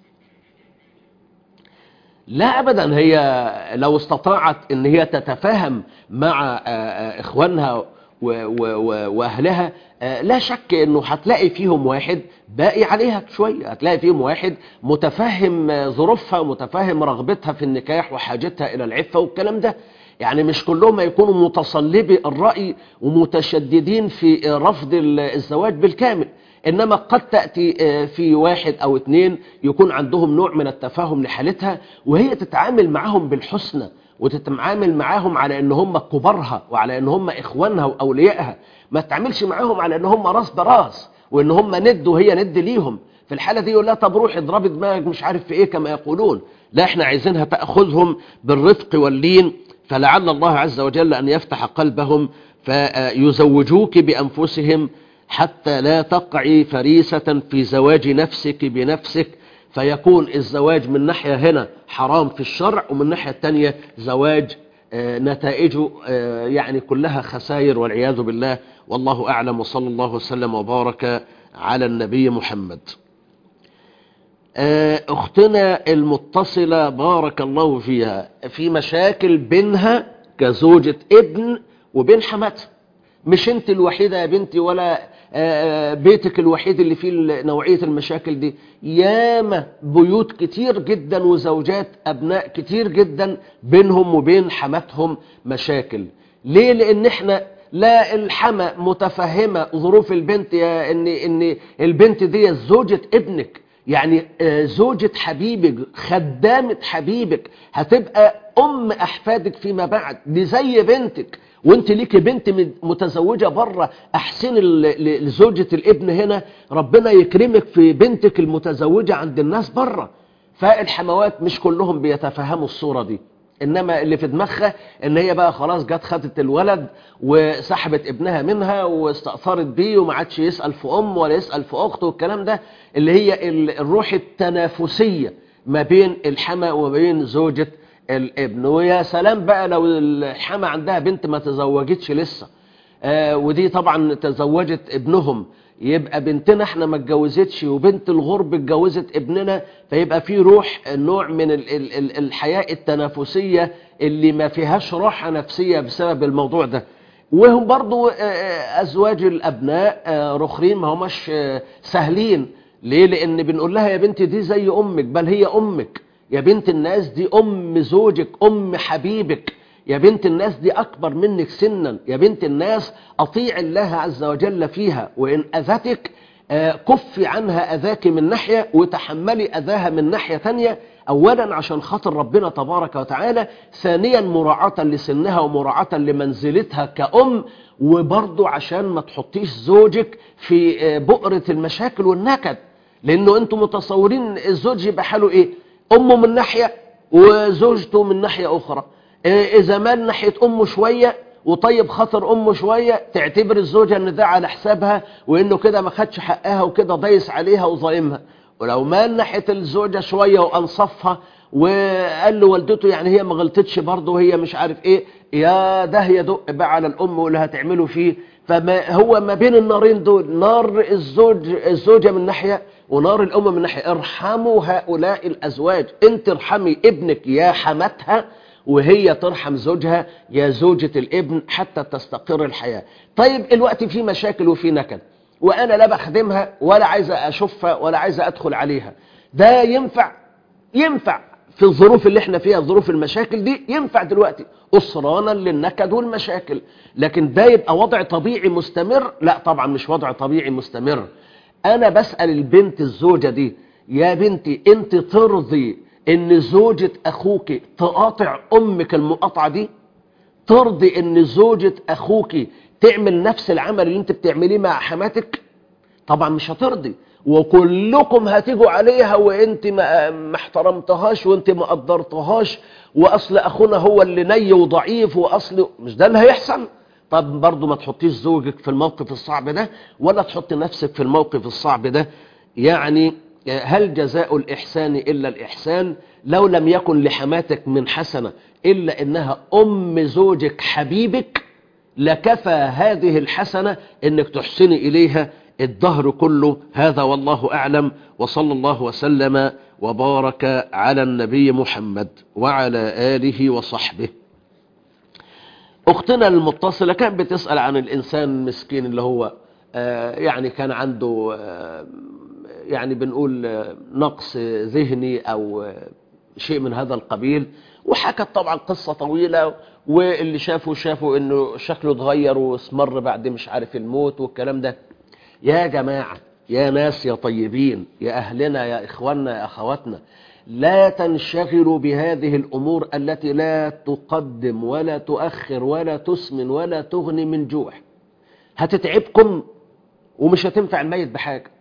Speaker 5: لا أبدا هي لو استطاعت أن هي تتفاهم مع إخوانها وأهلها لا شك أنه هتلاقي فيهم واحد باقي عليها شوية هتلاقي فيهم واحد متفهم ظروفها متفهم رغبتها في النكاح وحاجتها إلى العفة والكلام ده يعني مش كلهم يكونوا متصلبي الرأي ومتشددين في رفض الزواج بالكامل إنما قد تأتي في واحد أو اتنين يكون عندهم نوع من التفاهم لحالتها وهي تتعامل معهم بالحسنى وتتعامل معاهم على ان هم كبارها وعلى ان هم اخوانها واوليائها ما تتعاملش معاهم على ان هم راس براس وان هم ند وهي ند ليهم في الحالة دي يقول لها طب روح اضربي دماغك مش عارف في ايه كما يقولون لا احنا عايزينها تأخذهم بالرفق واللين فلعل الله عز وجل أن يفتح قلبهم فيزوجوك بأنفسهم حتى لا تقعي فريسة في زواج نفسك بنفسك فيكون الزواج من ناحية هنا حرام في الشرع ومن الناحية التانية زواج آه، نتائجه آه، يعني كلها خسائر والعياذ بالله والله أعلم وصلى الله وسلم وبارك على النبي محمد آه، أختنا المتصلة بارك الله فيها في مشاكل بينها كزوجة ابن وبين حماتها مش انت الوحيدة يا بنتي ولا آه، بيتك الوحيد اللي فيه نوعية المشاكل دي ياما بيوت كتير جدا وزوجات أبناء كتير جدا بينهم وبين حماتهم مشاكل ليه لأن احنا لا الحما متفهمة ظروف البنت يا ان ان البنت دي زوجة ابنك يعني آه، زوجة حبيبك خدامة حبيبك هتبقى أم أحفادك فيما بعد دي زي بنتك وانت ليكي بنت مد- متزوجة بره احسن ال- ل- لزوجة الابن هنا ربنا يكرمك في بنتك المتزوجة عند الناس بره فالحموات مش كلهم بيتفهموا الصورة دي انما اللي في دماغها ان هي بقى خلاص جت خدت الولد وسحبت ابنها منها واستأثرت بيه وما عادش يسأل في ام ولا يسأل في اخته والكلام ده اللي هي ال- الروح التنافسية ما بين الحما وما بين زوجة الابن ويا سلام بقى لو الحما عندها بنت ما تزوجتش لسه آه ودي طبعا تزوجت ابنهم يبقى بنتنا احنا ما اتجوزتش وبنت الغرب اتجوزت ابننا فيبقى في روح نوع من ال ال ال الحياة التنافسية اللي ما فيهاش راحة نفسية بسبب الموضوع ده وهم برضو آه، آه، أزواج الأبناء آه، رخرين ما هماش آه، سهلين ليه لأن بنقول لها يا بنتي دي زي أمك بل هي أمك يا بنت الناس دي أم زوجك أم حبيبك يا بنت الناس دي أكبر منك سنا يا بنت الناس أطيع الله عز وجل فيها وإن أذتك آه، كفي عنها أذاك من ناحية وتحملي أذاها من ناحية تانية أولا عشان خاطر ربنا تبارك وتعالى ثانيا مراعاة لسنها ومراعاة لمنزلتها كأم وبرضو عشان ما تحطيش زوجك في آه، بؤرة المشاكل والنكد لأنه أنتم متصورين الزوج يبقى حاله إيه أمه من ناحية وزوجته من ناحية أخرى إيه إذا مال ناحية أمه شوية وطيب خاطر أمه شوية تعتبر الزوجة أن ده على حسابها وإنه كده ما خدش حقها وكده ضيس عليها وظالمها ولو مال ناحية الزوجة شوية وأنصفها وقال له والدته يعني هي ما غلطتش برضه وهي مش عارف ايه يا ده يدق بقى على الام واللي هتعمله فيه فما هو ما بين النارين دول نار الزوج الزوجة من ناحية ونار الام من ناحية ارحموا هؤلاء الازواج انت ارحمي ابنك يا حماتها وهي ترحم زوجها يا زوجة الابن حتى تستقر الحياة طيب الوقت في مشاكل وفي نكد وانا لا بخدمها ولا عايزة اشوفها ولا عايزة ادخل عليها ده ينفع ينفع في الظروف اللي احنا فيها ظروف المشاكل دي ينفع دلوقتي أسرانا للنكد والمشاكل لكن ده يبقى وضع طبيعي مستمر لا طبعا مش وضع طبيعي مستمر انا بسأل البنت الزوجة دي يا بنتي انت ترضي ان زوجة اخوك تقاطع امك المقاطعة دي ترضي ان زوجة اخوك تعمل نفس العمل اللي انت بتعمليه مع حماتك طبعا مش هترضي وكلكم هتيجوا عليها وانت ما ما احترمتهاش وانت ما قدرتهاش واصل اخونا هو اللي ني وضعيف واصل مش ده اللي هيحصل طب برضو ما تحطيش زوجك في الموقف الصعب ده ولا تحط نفسك في الموقف الصعب ده يعني هل جزاء الإحسان إلا الإحسان لو لم يكن لحماتك من حسنة إلا إنها أم زوجك حبيبك لكفى هذه الحسنة إنك تحسني إليها الدهر كله هذا والله أعلم وصلى الله وسلم وبارك على النبي محمد وعلى آله وصحبه أختنا المتصلة كانت بتسأل عن الإنسان المسكين اللي هو آه يعني كان عنده آه يعني بنقول آه نقص ذهني أو شيء من هذا القبيل وحكت طبعا قصة طويلة واللي شافوا شافوا انه شكله اتغير واسمر بعد مش عارف الموت والكلام ده يا جماعة يا ناس يا طيبين يا أهلنا يا إخواننا يا أخواتنا لا تنشغلوا بهذه الأمور التي لا تقدم ولا تؤخر ولا تسمن ولا تغني من جوع هتتعبكم ومش هتنفع الميت بحاجة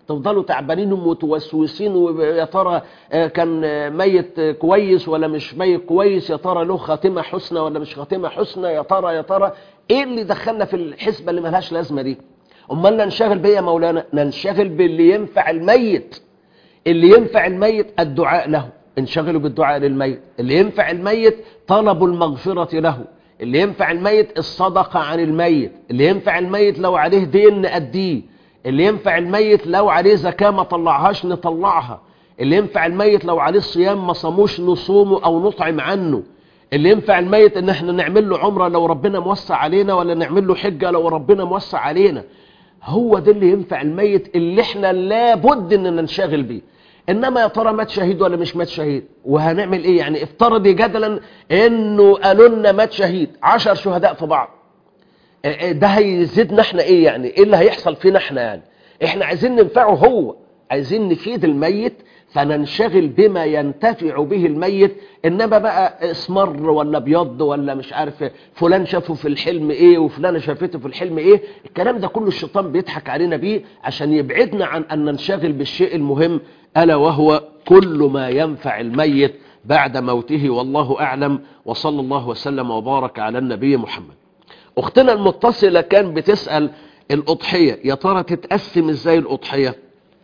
Speaker 5: تفضلوا تعبانين ومتوسوسين ويا ترى آه، كان آه، ميت آه، كويس ولا مش ميت كويس يا ترى له خاتمه حسنى ولا مش خاتمه حسنى يا ترى يا ترى ايه اللي دخلنا في الحسبه اللي ملهاش لازمه دي امال ننشغل بيه يا مولانا ننشغل باللي ينفع الميت اللي ينفع الميت الدعاء له انشغلوا بالدعاء للميت اللي ينفع الميت طلب المغفرة له اللي ينفع الميت الصدقة عن الميت اللي ينفع الميت لو عليه دين نأديه اللي ينفع الميت لو عليه زكاة ما طلعهاش نطلعها اللي ينفع الميت لو عليه صيام ما صاموش نصومه او نطعم عنه اللي ينفع الميت ان احنا نعمل له عمرة لو ربنا موسع علينا ولا نعمل له حجة لو ربنا موسع علينا هو ده اللي ينفع الميت اللي احنا لابد ان ننشغل بيه انما يا ترى مات شهيد ولا مش مات شهيد وهنعمل ايه يعني افترضي جدلا انه قالوا لنا مات شهيد عشر شهداء في بعض اه اه ده هيزيدنا احنا ايه يعني ايه اللي هيحصل فينا احنا يعني احنا عايزين ننفعه هو عايزين نفيد الميت فننشغل بما ينتفع به الميت انما بقى اسمر ولا ابيض ولا مش عارف فلان شافه في الحلم ايه وفلانه شافته في الحلم ايه الكلام ده كله الشيطان بيضحك علينا بيه عشان يبعدنا عن ان ننشغل بالشيء المهم الا وهو كل ما ينفع الميت بعد موته والله اعلم وصلى الله وسلم وبارك على النبي محمد اختنا المتصله كان بتسال الاضحيه يا ترى تتقسم ازاي الاضحيه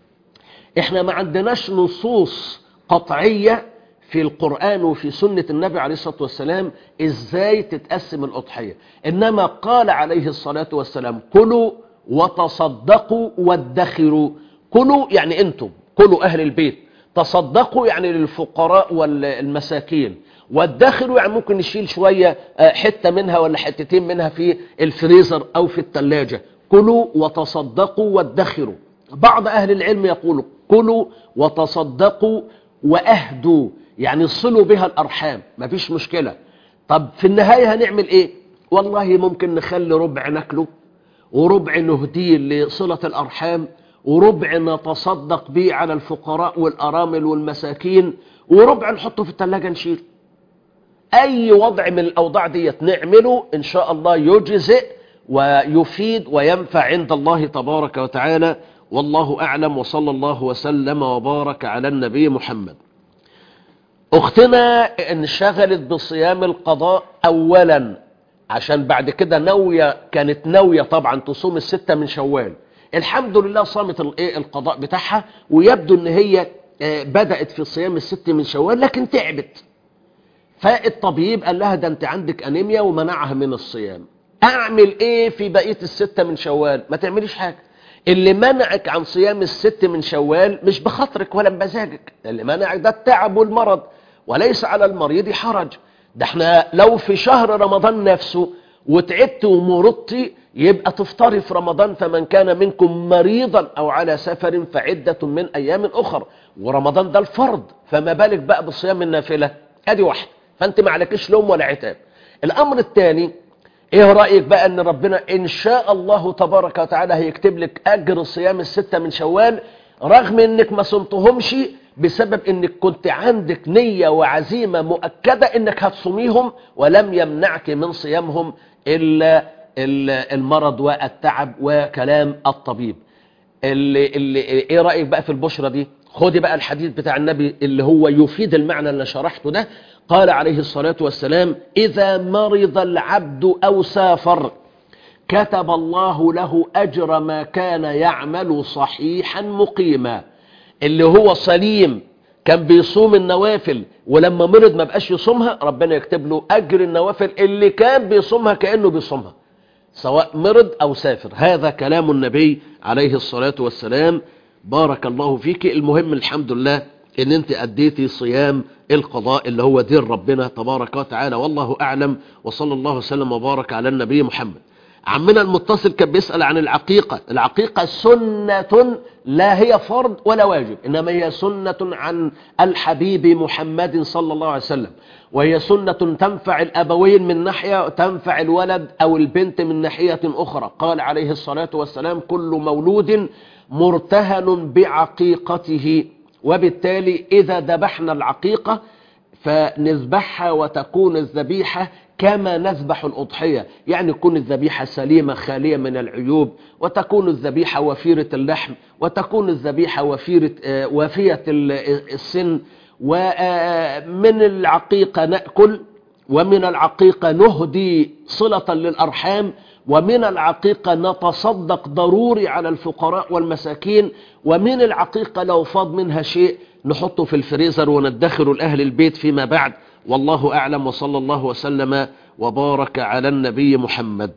Speaker 5: احنا ما عندناش نصوص قطعية في القرآن وفي سنة النبي عليه الصلاة والسلام ازاي تتقسم الأضحية انما قال عليه الصلاة والسلام كلوا وتصدقوا وادخروا كلوا يعني انتم كلوا اهل البيت تصدقوا يعني للفقراء والمساكين وادخروا يعني ممكن نشيل شوية حتة منها ولا حتتين منها في الفريزر او في التلاجة كلوا وتصدقوا وادخروا بعض أهل العلم يقولوا كلوا وتصدقوا وأهدوا يعني صلوا بها الأرحام مفيش مشكلة طب في النهاية هنعمل إيه والله ممكن نخلي ربع ناكله وربع نهديه لصلة الأرحام وربع نتصدق به على الفقراء والأرامل والمساكين وربع نحطه في الثلاجة نشيل أي وضع من الأوضاع ديت نعمله إن شاء الله يجزئ ويفيد وينفع عند الله تبارك وتعالى والله أعلم وصلى الله وسلم وبارك على النبي محمد أختنا انشغلت بصيام القضاء أولا عشان بعد كده ناوية كانت ناوية طبعا تصوم الستة من شوال الحمد لله صامت القضاء بتاعها ويبدو ان هي بدأت في صيام الست من شوال لكن تعبت فالطبيب قال لها ده انت عندك انيميا ومنعها من الصيام اعمل ايه في بقية الستة من شوال ما تعمليش حاجة اللي منعك عن صيام الست من شوال مش بخاطرك ولا بمزاجك اللي منعك ده التعب والمرض وليس على المريض حرج ده احنا لو في شهر رمضان نفسه وتعبت ومرضت يبقى تفطري في رمضان فمن كان منكم مريضا او على سفر فعدة من ايام اخر ورمضان ده الفرض فما بالك بقى بصيام النافلة ادي واحد فانت ما عليكش لوم ولا عتاب الامر الثاني ايه رأيك بقى ان ربنا ان شاء الله تبارك وتعالى هيكتب لك اجر صيام الستة من شوال رغم انك ما صمتهمش بسبب انك كنت عندك نية وعزيمة مؤكدة انك هتصوميهم ولم يمنعك من صيامهم الا المرض والتعب وكلام الطبيب اللي اللي ايه رأيك بقى في البشرة دي خدي بقى الحديث بتاع النبي اللي هو يفيد المعنى اللي شرحته ده قال عليه الصلاة والسلام إذا مرض العبد أو سافر كتب الله له أجر ما كان يعمل صحيحا مقيما اللي هو سليم كان بيصوم النوافل ولما مرض ما بقاش يصومها ربنا يكتب له أجر النوافل اللي كان بيصومها كأنه بيصومها سواء مرض أو سافر هذا كلام النبي عليه الصلاة والسلام بارك الله فيك المهم الحمد لله ان انت اديتي صيام القضاء اللي هو دين ربنا تبارك وتعالى والله اعلم وصلى الله وسلم وبارك على النبي محمد عمنا المتصل كان بيسأل عن العقيقة العقيقة سنة لا هي فرض ولا واجب إنما هي سنة عن الحبيب محمد صلى الله عليه وسلم وهي سنة تنفع الأبوين من ناحية تنفع الولد أو البنت من ناحية أخرى قال عليه الصلاة والسلام كل مولود مرتهن بعقيقته وبالتالي إذا ذبحنا العقيقة فنذبحها وتكون الذبيحة كما نذبح الأضحية يعني تكون الذبيحة سليمة خالية من العيوب وتكون الذبيحة وفيرة اللحم وتكون الذبيحة وفيرة آه، وافية ال- السن ومن العقيقة نأكل ومن العقيقة نهدي صلة للأرحام ومن العقيقة نتصدق ضروري على الفقراء والمساكين ومن العقيقة لو فاض منها شيء نحطه في الفريزر وندخره لأهل البيت فيما بعد والله أعلم وصلى الله وسلم وبارك على النبي محمد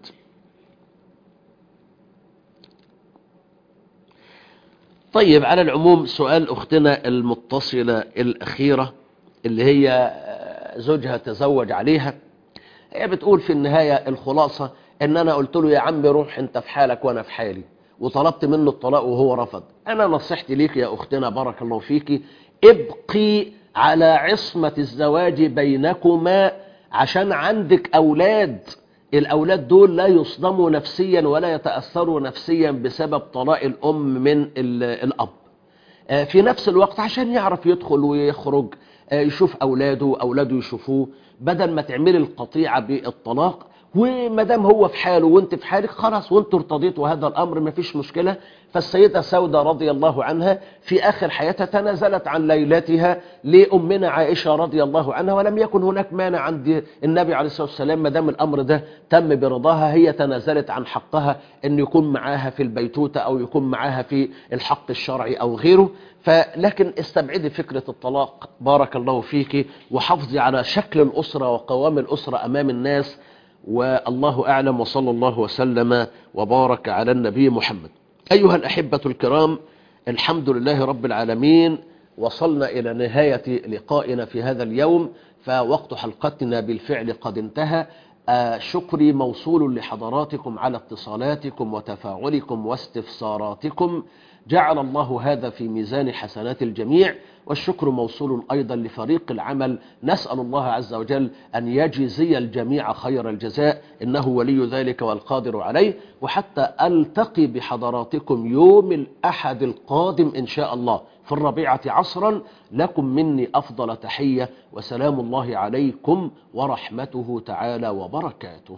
Speaker 5: طيب على العموم سؤال أختنا المتصلة الأخيرة اللي هي زوجها تزوج عليها هي بتقول في النهاية الخلاصة ان انا قلت له يا عم روح انت في حالك وانا في حالي وطلبت منه الطلاق وهو رفض انا نصيحتي ليك يا اختنا بارك الله فيك ابقي على عصمة الزواج بينكما عشان عندك اولاد الاولاد دول لا يصدموا نفسيا ولا يتأثروا نفسيا بسبب طلاق الام من ال- الاب آه، في نفس الوقت عشان يعرف يدخل ويخرج آه، يشوف اولاده اولاده يشوفوه بدل ما تعملي القطيعه بالطلاق وما دام هو في حاله وانت في حالك خلاص وانتوا ارتضيتوا هذا الامر ما فيش مشكله فالسيده سوده رضي الله عنها في اخر حياتها تنازلت عن ليلتها لامنا عائشه رضي الله عنها ولم يكن هناك مانع عند النبي عليه الصلاه والسلام ما دام الامر ده تم برضاها هي تنازلت عن حقها ان يكون معاها في البيتوته او يكون معاها في الحق الشرعي او غيره فلكن استبعدي فكرة الطلاق بارك الله فيك وحافظي على شكل الأسرة وقوام الأسرة أمام الناس والله أعلم وصلى الله وسلم وبارك على النبي محمد أيها الأحبة الكرام الحمد لله رب العالمين وصلنا إلى نهاية لقائنا في هذا اليوم فوقت حلقتنا بالفعل قد انتهى آه، شكري موصول لحضراتكم على اتصالاتكم وتفاعلكم واستفساراتكم جعل الله هذا في ميزان حسنات الجميع والشكر موصول أيضا لفريق العمل نسأل الله عز وجل أن يجزي الجميع خير الجزاء إنه ولي ذلك والقادر عليه وحتى ألتقي بحضراتكم يوم الأحد القادم إن شاء الله في الربيعة عصرا لكم مني أفضل تحية وسلام الله عليكم ورحمته تعالى وبركاته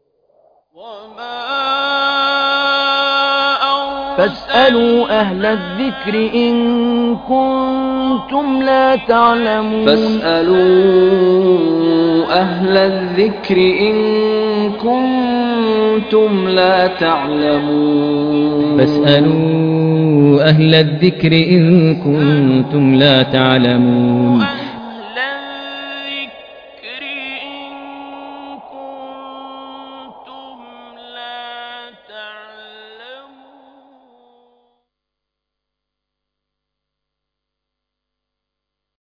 Speaker 2: فاسألوا أهل الذكر إن كنتم لا تعلمون
Speaker 1: فاسألوا أهل الذكر إن كنتم لا تعلمون
Speaker 3: فاسألوا أهل الذكر إن كنتم لا تعلمون